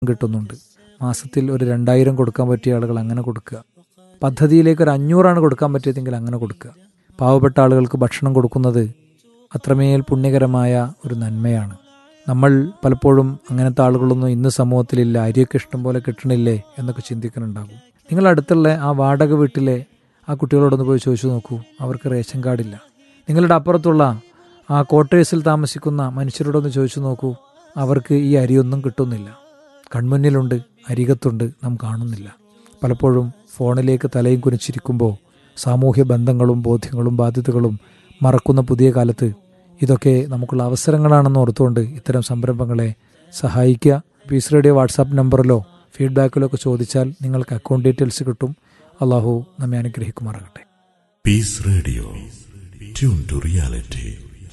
കിട്ടുന്നുണ്ട് മാസത്തിൽ ഒരു രണ്ടായിരം കൊടുക്കാൻ പറ്റിയ ആളുകൾ അങ്ങനെ കൊടുക്കുക പദ്ധതിയിലേക്ക് ഒരു അഞ്ഞൂറാണ് കൊടുക്കാൻ പറ്റിയതെങ്കിൽ അങ്ങനെ കൊടുക്കുക പാവപ്പെട്ട ആളുകൾക്ക് ഭക്ഷണം കൊടുക്കുന്നത് അത്രമേൽ പുണ്യകരമായ ഒരു നന്മയാണ് നമ്മൾ പലപ്പോഴും അങ്ങനത്തെ ആളുകളൊന്നും ഇന്ന് സമൂഹത്തിലില്ല അരിയൊക്കെ ഇഷ്ടം പോലെ കിട്ടണില്ലേ എന്നൊക്കെ ചിന്തിക്കുന്നുണ്ടാകും നിങ്ങൾ അടുത്തുള്ള ആ വാടക വീട്ടിലെ ആ കുട്ടികളോടൊന്ന് പോയി ചോദിച്ചു നോക്കൂ അവർക്ക് റേഷൻ കാർഡില്ല നിങ്ങളുടെ അപ്പുറത്തുള്ള ആ ക്വാർട്ടേഴ്സിൽ താമസിക്കുന്ന മനുഷ്യരോടൊന്ന് ചോദിച്ചു നോക്കൂ അവർക്ക് ഈ അരിയൊന്നും കിട്ടുന്നില്ല കൺമുന്നിലുണ്ട് അരികത്തുണ്ട് നാം കാണുന്നില്ല പലപ്പോഴും ഫോണിലേക്ക് തലയും കുനിച്ചിരിക്കുമ്പോൾ സാമൂഹ്യ ബന്ധങ്ങളും ബോധ്യങ്ങളും ബാധ്യതകളും മറക്കുന്ന പുതിയ കാലത്ത് ഇതൊക്കെ നമുക്കുള്ള അവസരങ്ങളാണെന്ന് ഓർത്തുകൊണ്ട് ഇത്തരം സംരംഭങ്ങളെ സഹായിക്കുക പീസ് റേഡിയോ വാട്സാപ്പ് നമ്പറിലോ ഫീഡ്ബാക്കിലോ ഒക്കെ ചോദിച്ചാൽ നിങ്ങൾക്ക് അക്കൗണ്ട് ഡീറ്റെയിൽസ് കിട്ടും അള്ളാഹു നമ്മെ അനുഗ്രഹിക്കുമാറാകട്ടെ peace radio tune to reality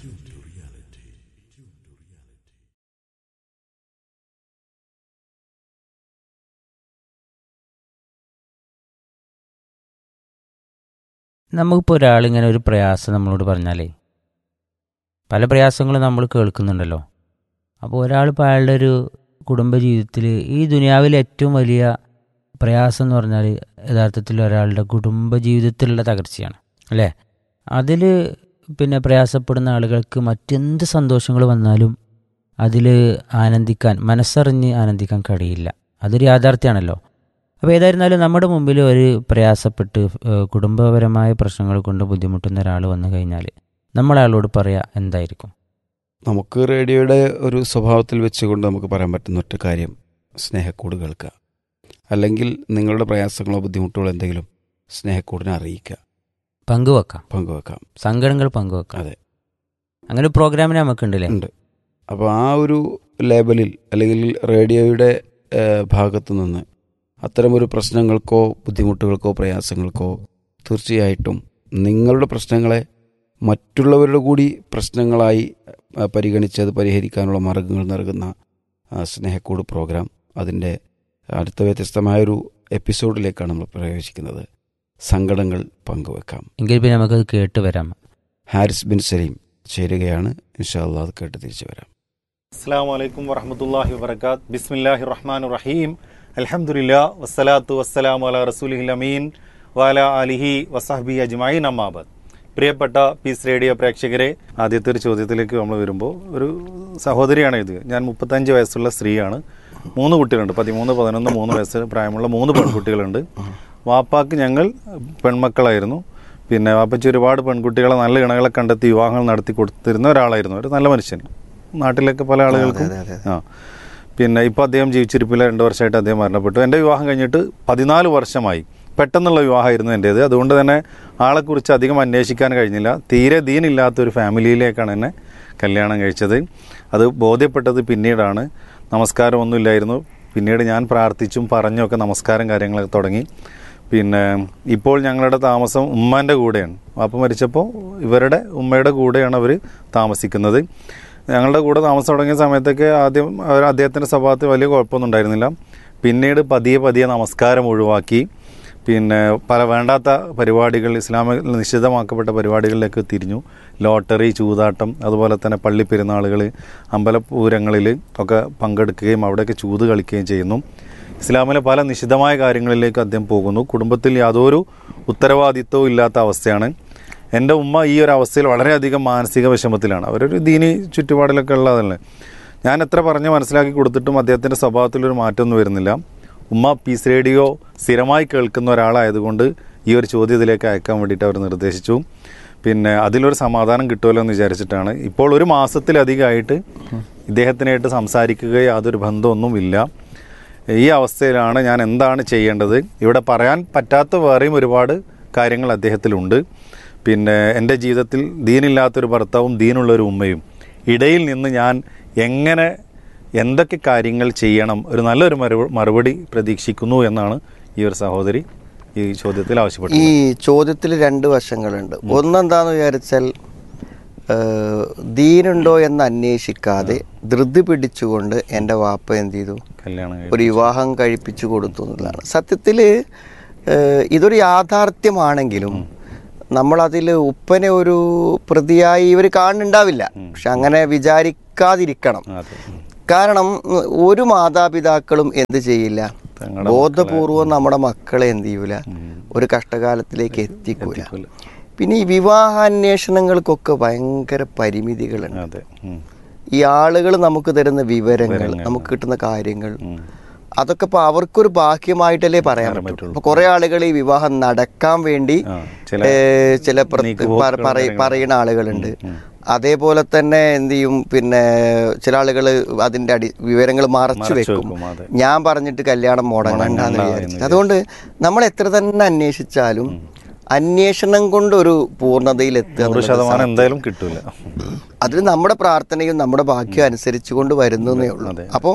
നമുക്കിപ്പോൾ ഒരാളിങ്ങനെ ഒരു പ്രയാസം നമ്മളോട് പറഞ്ഞാലേ പല പ്രയാസങ്ങളും നമ്മൾ കേൾക്കുന്നുണ്ടല്ലോ അപ്പോൾ ഒരാളിപ്പോൾ അയാളുടെ ഒരു കുടുംബജീവിതത്തിൽ ഈ ദുനിയാവിലെ ഏറ്റവും വലിയ പ്രയാസം എന്ന് പറഞ്ഞാൽ യഥാർത്ഥത്തിൽ ഒരാളുടെ കുടുംബജീവിതത്തിലുള്ള തകർച്ചയാണ് അല്ലേ അതിൽ പിന്നെ പ്രയാസപ്പെടുന്ന ആളുകൾക്ക് മറ്റെന്ത് സന്തോഷങ്ങൾ വന്നാലും അതിൽ ആനന്ദിക്കാൻ മനസ്സറിഞ്ഞ് ആനന്ദിക്കാൻ കഴിയില്ല അതൊരു യാഥാർത്ഥ്യമാണല്ലോ അപ്പോൾ ഏതായിരുന്നാലും നമ്മുടെ മുമ്പിൽ ഒരു പ്രയാസപ്പെട്ട് ഏഹ്, കുടുംബപരമായ പ്രശ്നങ്ങൾ കൊണ്ട് ബുദ്ധിമുട്ടുന്ന ഒരാൾ വന്നു കഴിഞ്ഞാൽ നമ്മൾ അയാളോട് പറയുക എന്തായിരിക്കും നമുക്ക് റേഡിയോയുടെ ഒരു സ്വഭാവത്തിൽ വെച്ചുകൊണ്ട് നമുക്ക് പറയാൻ പറ്റുന്ന ഒറ്റ കാര്യം സ്നേഹക്കൂട് കേൾക്കുക അല്ലെങ്കിൽ നിങ്ങളുടെ പ്രയാസങ്ങളോ ബുദ്ധിമുട്ടുകളോ എന്തെങ്കിലും സ്നേഹക്കൂടിനെ അറിയിക്കുക പങ്കുവെക്കാം പങ്കുവെക്കാം സങ്കടങ്ങൾ പങ്കുവെക്കാം അതെ. അങ്ങനെ ഒരു പ്രോഗ്രാമിന് നമുക്കുണ്ടല്ലേ ഉണ്ട് അപ്പോൾ ആ ഒരു ലേബലിൽ അല്ലെങ്കിൽ റേഡിയോയുടെ ഏഹ്, ഭാഗത്തു നിന്ന് അത്തരമൊരു പ്രശ്നങ്ങൾക്കോ ബുദ്ധിമുട്ടുകൾക്കോ പ്രയാസങ്ങൾക്കോ തീർച്ചയായിട്ടും നിങ്ങളുടെ പ്രശ്നങ്ങളെ മറ്റുള്ളവരുടെ കൂടി പ്രശ്നങ്ങളായി ആ, പരിഗണിച്ച് അത് പരിഹരിക്കാനുള്ള മാർഗങ്ങൾ നൽകുന്ന ആ, സ്നേഹക്കൂട് പ്രോഗ്രാം അതിൻ്റെ അടുത്ത വ്യത്യസ്തമായൊരു എപ്പിസോഡിലേക്കാണ് നമ്മൾ പ്രവേശിക്കുന്നത് സങ്കടങ്ങൾ പങ്കുവെക്കാം എങ്കിൽ പിന്നെ നമുക്കത് കേട്ട് വരാം ഹാരിസ് ബിൻ സലീം ചേരുകയാണ് ഇൻഷാല്ലാ അത് കേട്ട് തിരിച്ചു വരാം അസ്സാം വലൈക്കും വറഹമത്തല്ലാഹി വബർക്കാത്ത് ബിസ്മില്ലാഹി റഹ്മാൻ റഹീം അൽഹംദുലില്ലാ വസ്സലാത്തു വസ്സലാമു അല റസൂലിഹിൽ അമീൻ വാല അലിഹി വസഹബി അജ്മൈൻ അമ്മാബദ് പ്രിയപ്പെട്ട പീസ് റേഡിയോ പ്രേക്ഷകരെ ആദ്യത്തെ ഒരു ചോദ്യത്തിലേക്ക് നമ്മൾ വരുമ്പോൾ ഒരു സഹോദരിയാണ് ഇത് ഞാൻ മുപ്പത്തഞ്ച് വയസ്സുള്ള സ്ത്രീയാണ് മൂന്ന് കുട്ടികളുണ്ട് പതിമൂന്ന് പതിനൊന്ന് മൂന്ന് വയസ്സ് പ്രായമുള്ള മൂന്ന് പെൺകുട്ടികളുണ്ട് വാപ്പാക്ക് ഞങ്ങൾ പെൺമക്കളായിരുന്നു പിന്നെ വാപ്പച്ചി ഒരുപാട് പെൺകുട്ടികളെ നല്ല ഇണകളെ കണ്ടെത്തി വിവാഹങ്ങൾ നടത്തി കൊടുത്തിരുന്ന ഒരാളായിരുന്നു ഒരു നല്ല മനുഷ്യൻ നാട്ടിലൊക്കെ പല ആളുകൾക്കും ആ പിന്നെ ഇപ്പോൾ അദ്ദേഹം ജീവിച്ചിരിപ്പില്ല രണ്ട് വർഷമായിട്ട് അദ്ദേഹം മരണപ്പെട്ടു എൻ്റെ വിവാഹം കഴിഞ്ഞിട്ട് പതിനാല് വർഷമായി പെട്ടെന്നുള്ള വിവാഹമായിരുന്നു എൻ്റേത് അതുകൊണ്ട് തന്നെ ആളെക്കുറിച്ച് അധികം അന്വേഷിക്കാൻ കഴിഞ്ഞില്ല തീരെ ദീനില്ലാത്ത ഒരു ഫാമിലിയിലേക്കാണ് എന്നെ കല്യാണം കഴിച്ചത് അത് ബോധ്യപ്പെട്ടത് പിന്നീടാണ് നമസ്കാരമൊന്നുമില്ലായിരുന്നു പിന്നീട് ഞാൻ പ്രാർത്ഥിച്ചും പറഞ്ഞുമൊക്കെ നമസ്കാരം കാര്യങ്ങളൊക്കെ തുടങ്ങി പിന്നെ ഇപ്പോൾ ഞങ്ങളുടെ താമസം ഉമ്മാൻ്റെ കൂടെയാണ് വാപ്പ മരിച്ചപ്പോൾ ഇവരുടെ ഉമ്മയുടെ കൂടെയാണ് അവർ താമസിക്കുന്നത് ഞങ്ങളുടെ കൂടെ താമസം തുടങ്ങിയ സമയത്തൊക്കെ ആദ്യം അവർ അദ്ദേഹത്തിൻ്റെ സ്വഭാവത്തിൽ വലിയ കുഴപ്പമൊന്നും ഉണ്ടായിരുന്നില്ല പിന്നീട് പതിയെ പതിയെ നമസ്കാരം ഒഴിവാക്കി പിന്നെ പല വേണ്ടാത്ത പരിപാടികൾ ഇസ്ലാമിൽ നിശ്ചിതമാക്കപ്പെട്ട പരിപാടികളിലേക്ക് തിരിഞ്ഞു ലോട്ടറി ചൂതാട്ടം അതുപോലെ തന്നെ പള്ളി പെരുന്നാളുകൾ അമ്പലപൂരങ്ങളിൽ ഒക്കെ പങ്കെടുക്കുകയും അവിടെയൊക്കെ ചൂത് കളിക്കുകയും ചെയ്യുന്നു ഇസ്ലാമിലെ പല നിഷിദ്ധമായ കാര്യങ്ങളിലേക്ക് അദ്ദേഹം പോകുന്നു കുടുംബത്തിൽ യാതൊരു ഉത്തരവാദിത്വവും ഇല്ലാത്ത അവസ്ഥയാണ് എൻ്റെ ഉമ്മ ഈ ഒരു അവസ്ഥയിൽ വളരെയധികം മാനസിക വിഷമത്തിലാണ് അവരൊരു ദീനി ചുറ്റുപാടിലൊക്കെ ഉള്ളതല്ലേ ഞാൻ എത്ര പറഞ്ഞ് മനസ്സിലാക്കി കൊടുത്തിട്ടും അദ്ദേഹത്തിൻ്റെ സ്വഭാവത്തിലൊരു മാറ്റമൊന്നും വരുന്നില്ല ഉമ്മ പീസ് റേഡിയോ സ്ഥിരമായി കേൾക്കുന്ന ഒരാളായതുകൊണ്ട് ഈ ഒരു ചോദ്യം ഇതിലേക്ക് അയക്കാൻ വേണ്ടിയിട്ട് അവർ നിർദ്ദേശിച്ചു പിന്നെ അതിലൊരു സമാധാനം കിട്ടുമല്ലോ എന്ന് വിചാരിച്ചിട്ടാണ് ഇപ്പോൾ ഒരു മാസത്തിലധികമായിട്ട് ഇദ്ദേഹത്തിനായിട്ട് സംസാരിക്കുക യാതൊരു ബന്ധമൊന്നുമില്ല ഈ അവസ്ഥയിലാണ് ഞാൻ എന്താണ് ചെയ്യേണ്ടത് ഇവിടെ പറയാൻ പറ്റാത്ത വേറെയും ഒരുപാട് കാര്യങ്ങൾ അദ്ദേഹത്തിലുണ്ട് പിന്നെ എൻ്റെ ജീവിതത്തിൽ ദീനില്ലാത്തൊരു ഭർത്താവും ദീനുള്ളൊരു ഉമ്മയും ഇടയിൽ നിന്ന് ഞാൻ എങ്ങനെ എന്തൊക്കെ കാര്യങ്ങൾ ചെയ്യണം ഒരു നല്ലൊരു മറുപ- മറുപടി പ്രതീക്ഷിക്കുന്നു എന്നാണ് ഈ ഒരു സഹോദരി ഈ ചോദ്യത്തിൽ ഈ ആവശ്യപ്പെട്ടത് ചോദ്യത്തിൽ രണ്ട് വശങ്ങളുണ്ട് ഒന്നെന്താന്ന് വിചാരിച്ചാൽ ഏഹ്, ദീനുണ്ടോ എന്ന് അന്വേഷിക്കാതെ ധൃതി പിടിച്ചുകൊണ്ട് എൻ്റെ വാപ്പ എന്ത് ചെയ്തു കല്യാണം കഴിച്ചു. ഒരു വിവാഹം കഴിപ്പിച്ചു കൊടുത്തു എന്നുള്ളതാണ് സത്യത്തിൽ ഇതൊരു യാഥാർത്ഥ്യമാണെങ്കിലും നമ്മളതിൽ ഉപ്പനെ ഒരു പ്രതിയായി ഇവർ കാണുന്നുണ്ടാവില്ല പക്ഷെ അങ്ങനെ വിചാരിക്കാതിരിക്കണം അതെ കാരണം ഉം, ഒരു മാതാപിതാക്കളും എന്ത് ചെയ്യില്ല തങ്ങളുടെ ബോധപൂർവം നമ്മുടെ മക്കളെ എന്ത് ചെയ്യൂല ഒരു കഷ്ടകാലത്തിലേക്ക് എത്തിക്കൂല എത്തിക്കൂല. പിന്നെ ഈ വിവാഹാന്വേഷണങ്ങൾക്കൊക്കെ ഭയങ്കര പരിമിതികളുണ്ട് അതെ ഉം. ഈ ആളുകൾ നമുക്ക് തരുന്ന വിവരങ്ങൾ വിവരങ്ങൾ. നമുക്ക് കിട്ടുന്ന കാര്യങ്ങൾ ഉം. അതൊക്കെ ഇപ്പൊ അവർക്കൊരു ഭാഗ്യമായിട്ടല്ലേ പറയാൻ പറയാൻ പറ്റുള്ളൂ പറ്റുള്ളൂ. അപ്പൊ കുറെ ആളുകൾ ഈ വിവാഹം നടക്കാൻ വേണ്ടി ആ, ചില ഏ, ചില പ്ര- നീക്കുപോക്കുകളും പറ- പറയ- കാര്യങ്ങളും. പറയുന്ന ആളുകളുണ്ട് ഉം. അതേപോലെ തന്നെ എന്ത് ചെയ്യും പിന്നെ ചില ആളുകൾ അതിന്റെ അടി വിവരങ്ങൾ മറച്ചു മറച്ചു വെക്കും വെക്കും, അതെ. ഞാൻ പറഞ്ഞിട്ട് കല്യാണം മുടങ്ങണ്ടെന്ന് മുടങ്ങണ്ട എന്ന് വിചാരിച്ചിട്ട് അതുകൊണ്ട് നമ്മൾ എത്ര തന്നെ അന്വേഷിച്ചാലും അന്വേഷണം കൊണ്ട് ഒരു പൂർണ്ണതയിൽ എത്തുക നൂറ് എന്നുള്ളത് ശതമാനം സാധ്യമല്ല. എന്തായാലും കിട്ടൂല അതിൽ നമ്മുടെ പ്രാർത്ഥനയും നമ്മുടെ ഭാഗ്യം അനുസരിച്ച് കൊണ്ട് വരുന്നേ ഉള്ളൂ അതെ. അപ്പോൾ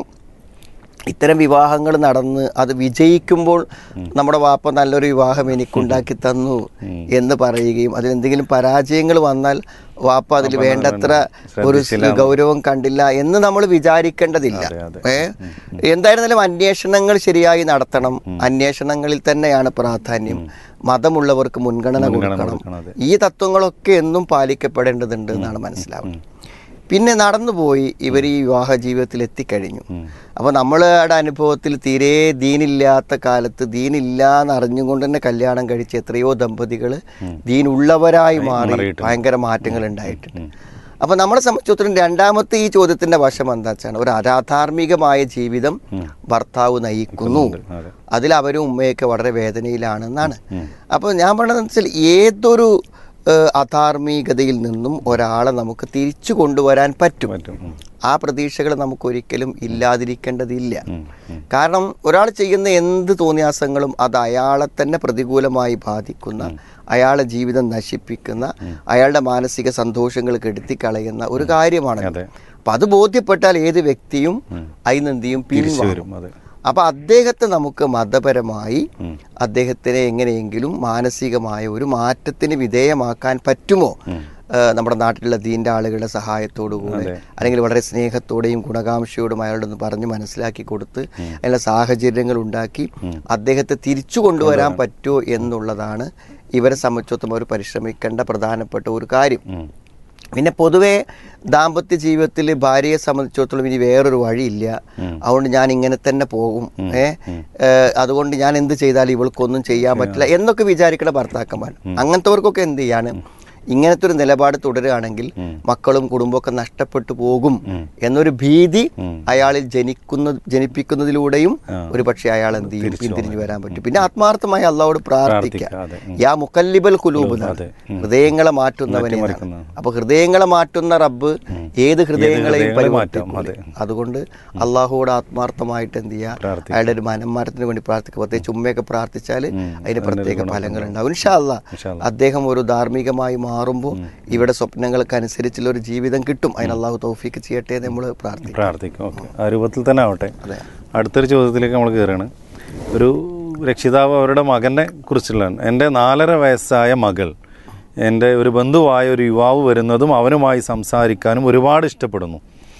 ഇത്തരം വിവാഹങ്ങൾ നടന്ന് അത് വിജയിക്കുമ്പോൾ നമ്മുടെ വാപ്പ നല്ലൊരു വിവാഹം എനിക്കുണ്ടാക്കി തന്നു എന്ന് പറയുകയും അതിൽ എന്തെങ്കിലും പരാജയങ്ങൾ വന്നാൽ വാപ്പ അതിൽ വേണ്ടത്ര ഒരു ശ്രദ്ധിച്ചില്ല. ഗൗരവം കണ്ടില്ല എന്ന് നമ്മൾ വിചാരിക്കേണ്ടതില്ല അതെ, അതെ. ഏ എന്തായിരുന്നാലും അന്വേഷണങ്ങൾ ശരിയായി നടത്തണം അന്വേഷണങ്ങളിൽ തന്നെയാണ് പ്രാധാന്യം മതമുള്ളവർക്ക് മുൻഗണന മുൻഗണന കൊടുക്കണം കൊടുക്കണം, അതെ. ഈ തത്വങ്ങളൊക്കെ എന്നും പാലിക്കപ്പെടേണ്ടതുണ്ട് എന്നാണ് മനസ്സിലാവുന്നത് പിന്നെ നടന്നുപോയി ഇവർ ഈ വിവാഹ ജീവിതത്തിൽ എത്തിക്കഴിഞ്ഞു അപ്പോൾ നമ്മളുടെ അനുഭവത്തിൽ തീരെ ദീനില്ലാത്ത കാലത്ത് ദീനില്ല എന്ന് അറിഞ്ഞുകൊണ്ട് തന്നെ കല്യാണം കഴിച്ച എത്രയോ ദമ്പതികൾ ദീനുള്ളവരായി മാറി മാറിയിട്ടുണ്ട്. ഭയങ്കര മാറ്റങ്ങൾ ഉണ്ടായിട്ടുണ്ട് അപ്പോൾ നമ്മളെ സംബന്ധിച്ചിടത്തോളം രണ്ടാമത്തെ ഈ ചോദ്യത്തിന്റെ വശം എന്താ വെച്ചാൽ ഒരു അരാധാർമികമായ ജീവിതം ഭർത്താവ് നയിക്കുന്നു അതെ. അതിൽ അവരും ഉമ്മയൊക്കെ വളരെ വേദനയിലാണെന്നാണ് അപ്പോൾ ഞാൻ പറഞ്ഞതെന്ന് വെച്ചാൽ ഏതൊരു ഏഹ്, അധാർമികതയിൽ നിന്നും ഒരാളെ നമുക്ക് തിരിച്ചു കൊണ്ടുവരാൻ പറ്റും പറ്റും ഉം. ആ പ്രതീക്ഷകൾ നമുക്ക് ഒരിക്കലും ഇല്ലാതിരിക്കേണ്ടതില്ല കാരണം ഒരാൾ ചെയ്യുന്ന എന്ത് തോന്നിയാസങ്ങളും അത് അയാളെ തന്നെ പ്രതികൂലമായി ബാധിക്കുന്ന അയാളുടെ ജീവിതം നശിപ്പിക്കുന്ന അയാളുടെ മാനസിക സന്തോഷങ്ങൾ കെടുത്തിക്കളയുന്ന ഒരു കാര്യമാണ് അതെ. അപ്പൊ അത് ബോധ്യപ്പെട്ടാൽ ഏത് വ്യക്തിയും അതിനെന്ത് ചെയ്യും തിരിച്ചു പിൻവാങ്ങും വരും അതെ അപ്പൊ അദ്ദേഹത്തെ നമുക്ക് മതപരമായി അദ്ദേഹത്തിനെ എങ്ങനെയെങ്കിലും മാനസികമായ ഒരു മാറ്റത്തിന് വിധേയമാക്കാൻ പറ്റുമോ ഏഹ് നമ്മുടെ നാട്ടിലുള്ള ദീൻ്റെ ആളുകളുടെ സഹായത്തോടു കൂടെ അല്ലെങ്കിൽ വളരെ സ്നേഹത്തോടെയും ഗുണകാംക്ഷയോടും അയാളോടൊന്ന് പറഞ്ഞ് മനസ്സിലാക്കി കൊടുത്ത് അതിനുള്ള സാഹചര്യങ്ങൾ ഉണ്ടാക്കി അദ്ദേഹത്തെ തിരിച്ചു കൊണ്ടുവരാൻ പറ്റുമോ എന്നുള്ളതാണ് ഇവരെ സംബന്ധിച്ചിടത്തോളം അവർ പരിശ്രമിക്കേണ്ട പ്രധാനപ്പെട്ട ഒരു കാര്യം പിന്നെ പൊതുവെ ദാമ്പത്യ ജീവിതത്തിൽ ഭാര്യയെ സംബന്ധിച്ചിടത്തോളം ഇനി വേറൊരു വഴിയില്ല അതുകൊണ്ട് ഞാൻ ഇങ്ങനെ തന്നെ പോകും ഏ ഏഹ് അതുകൊണ്ട് ഞാൻ എന്ത് ചെയ്താലും ഇവൾക്കൊന്നും ചെയ്യാൻ പറ്റില്ല എന്നൊക്കെ വിചാരിക്കുന്ന ഭർത്താക്കന്മാർ അങ്ങനത്തെവർക്കൊക്കെ എന്ത് ചെയ്യാണ് ഇങ്ങനത്തെ ഒരു നിലപാട് തുടരുകയാണെങ്കിൽ മക്കളും കുടുംബമൊക്കെ നഷ്ടപ്പെട്ടു പോകും എന്നൊരു ഭീതി അയാളിൽ ജനിക്കുന്ന ജനിപ്പിക്കുന്നതിലൂടെയും ഒരു പക്ഷേ അയാൾ എന്ത് ചെയ്യും പിന്തിരിഞ്ഞു വരാൻ പറ്റും പിന്നെ ആത്മാർത്ഥമായി അള്ളാഹോട് പ്രാർത്ഥിക്കാം അതെ. യാ മുക്കല്ലിബൽ കുലൂബ് അതെ. ഉം. ഹൃദയങ്ങളെ മാറ്റുന്നവനെ മാറ്റിമറിക്കുന്നവൻ. അപ്പൊ ഹൃദയങ്ങളെ മാറ്റുന്ന റബ്ബ് ഏത് ഹൃദയങ്ങളെയും ഹൃദയങ്ങളെ പരിവർത്തിക്കും മാറ്റാം, അതെ. അതുകൊണ്ട് അള്ളാഹുവോട് ആത്മാർത്ഥമായിട്ട് എന്ത് ചെയ്യുക പ്രാർത്ഥിക്കുക. അയാളുടെ ഒരു മനംമാരത്തിന് വേണ്ടി പ്രാർത്ഥിക്കുക പ്രത്യേകിച്ച് ഉമ്മയൊക്കെ പ്രാർത്ഥിച്ചാൽ അതിന് അതിനൊരു പ്രത്യേക ഗുണം ഫലങ്ങൾ ഉണ്ടാവും ഇൻഷാ അല്ലാ ഇൻഷാ അല്ലാ. അദ്ദേഹം ഒരു ധാർമ്മികമായി മാറുമ്പോൾ ഇവിടെ സ്വപ്നങ്ങൾക്ക് അനുസരിച്ചുള്ള ഒരു ജീവിതം കിട്ടും അതിന് അള്ളാഹു തൗഫീക്ക് ചെയ്യട്ടെ എന്ന് നമ്മൾ പ്രാർത്ഥിക്കും പ്രാർത്ഥിക്കും ഓക്കെ ആ രൂപത്തിൽ തന്നെ ആവട്ടെ അതെ. അടുത്തൊരു ചോദ്യത്തിലേക്ക് നമ്മൾ കയറുകയാണ് ഒരു രക്ഷിതാവ് അവരുടെ മകനെ കുറിച്ചുള്ളതാണ് എൻ്റെ നാലര വയസ്സായ മകൾ എൻ്റെ ഒരു ബന്ധുവായ ഒരു യുവാവ് വരുന്നതും അവനുമായി സംസാരിക്കാനും ഒരുപാട് ഇഷ്ടപ്പെടുന്നു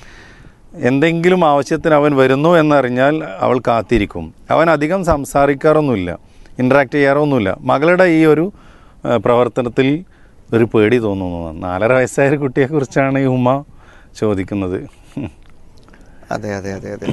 എന്തെങ്കിലും ആവശ്യത്തിന് അവൻ വരുന്നു എന്നറിഞ്ഞാൽ അവൾ കാത്തിരിക്കും അവൻ അധികം സംസാരിക്കാറൊന്നുമില്ല ഇൻട്രാക്ട് ചെയ്യാറൊന്നുമില്ല മകളുടെ ഈ ഒരു ആ, പ്രവർത്തനത്തിൽ ഒരു പേടി തോന്നുന്നു നാലര വയസ്സായ ഒരു കുട്ടിയെക്കുറിച്ചാണ് ഈ ഉമ്മ ചോദിക്കുന്നത് അതെ അതെ അതെ അതെ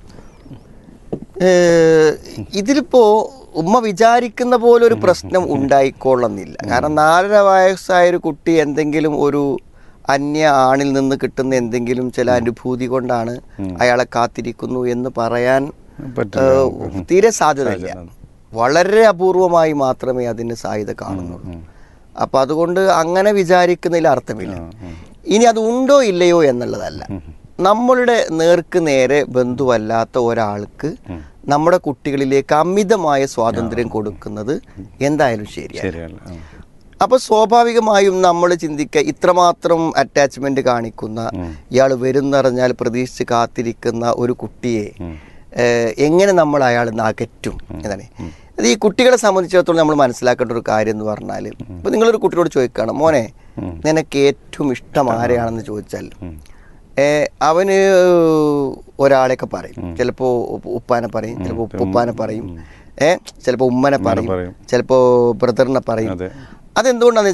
ഏഹ് ഇതിലിപ്പോ ഉമ്മ വിചാരിക്കുന്ന പോലെ ഒരു പ്രശ്നം ഉണ്ടായിക്കൊള്ളുന്നില്ല കാരണം നാലര വയസ്സായ ഒരു കുട്ടി എന്തെങ്കിലും ഒരു അന്യ ആണിൽ നിന്ന് കിട്ടുന്ന എന്തെങ്കിലും ചില അനുഭൂതി കൊണ്ടാണ് അയാളെ കാത്തിരിക്കുന്നു എന്ന് പറയാൻ പറ്റില്ല. ഏഹ് തീരെ സാധ്യതയില്ല വളരെ അപൂർവമായി മാത്രമേ അതിന് സാധ്യത കാണുന്നുള്ളൂ അപ്പൊ അതുകൊണ്ട് അങ്ങനെ വിചാരിക്കുന്നതിൽ അർത്ഥമില്ല ഇനി അത് ഉണ്ടോ ഇല്ലയോ എന്നുള്ളതല്ല നമ്മളുടെ നേർക്ക് നേരെ ബന്ധുവല്ലാത്ത ഒരാൾക്ക് നമ്മുടെ കുട്ടികളിലേക്ക് അമിതമായ സ്വാതന്ത്ര്യം കൊടുക്കുന്നത് എന്തായാലും ശരിയാണ് ശരിയല്ല ആ. അപ്പൊ സ്വാഭാവികമായും നമ്മൾ ചിന്തിക്കുക ഇത്രമാത്രം അറ്റാച്ച്മെന്റ് കാണിക്കുന്ന ഇയാൾ വരുന്നറിഞ്ഞാൽ പ്രതീക്ഷിച്ച് കാത്തിരിക്കുന്ന ഒരു കുട്ടിയെ ഏഹ്, എങ്ങനെ നമ്മൾ അയാളിൽ നിന്ന് അകറ്റും എന്നാണ് അത് ഈ കുട്ടികളെ സംബന്ധിച്ചിടത്തോളം നമ്മൾ മനസ്സിലാക്കേണ്ട ഒരു കാര്യം എന്ന് പറഞ്ഞാൽ ഇപ്പൊ നിങ്ങളൊരു കുട്ടിയോട് ചോദിക്കുകയാണ് മോനെ നിനക്ക് ഏറ്റവും ഇഷ്ടം ആരെയാണെന്ന് ചോദിച്ചാൽ ഏ, അവന് ഒരാളെയൊക്കെ പറയും ചിലപ്പോ ഉപ്പ- ഉപ്പാനെ പറയും ചിലപ്പോ ഉപ്പാനെ പറയും ഏ ചിലപ്പോ ഉമ്മനെ പറയും പറയും. ചിലപ്പോ ബ്രദറിനെ പറയും അതെ. അതെന്തുകൊണ്ടാന്ന് വെച്ചാൽ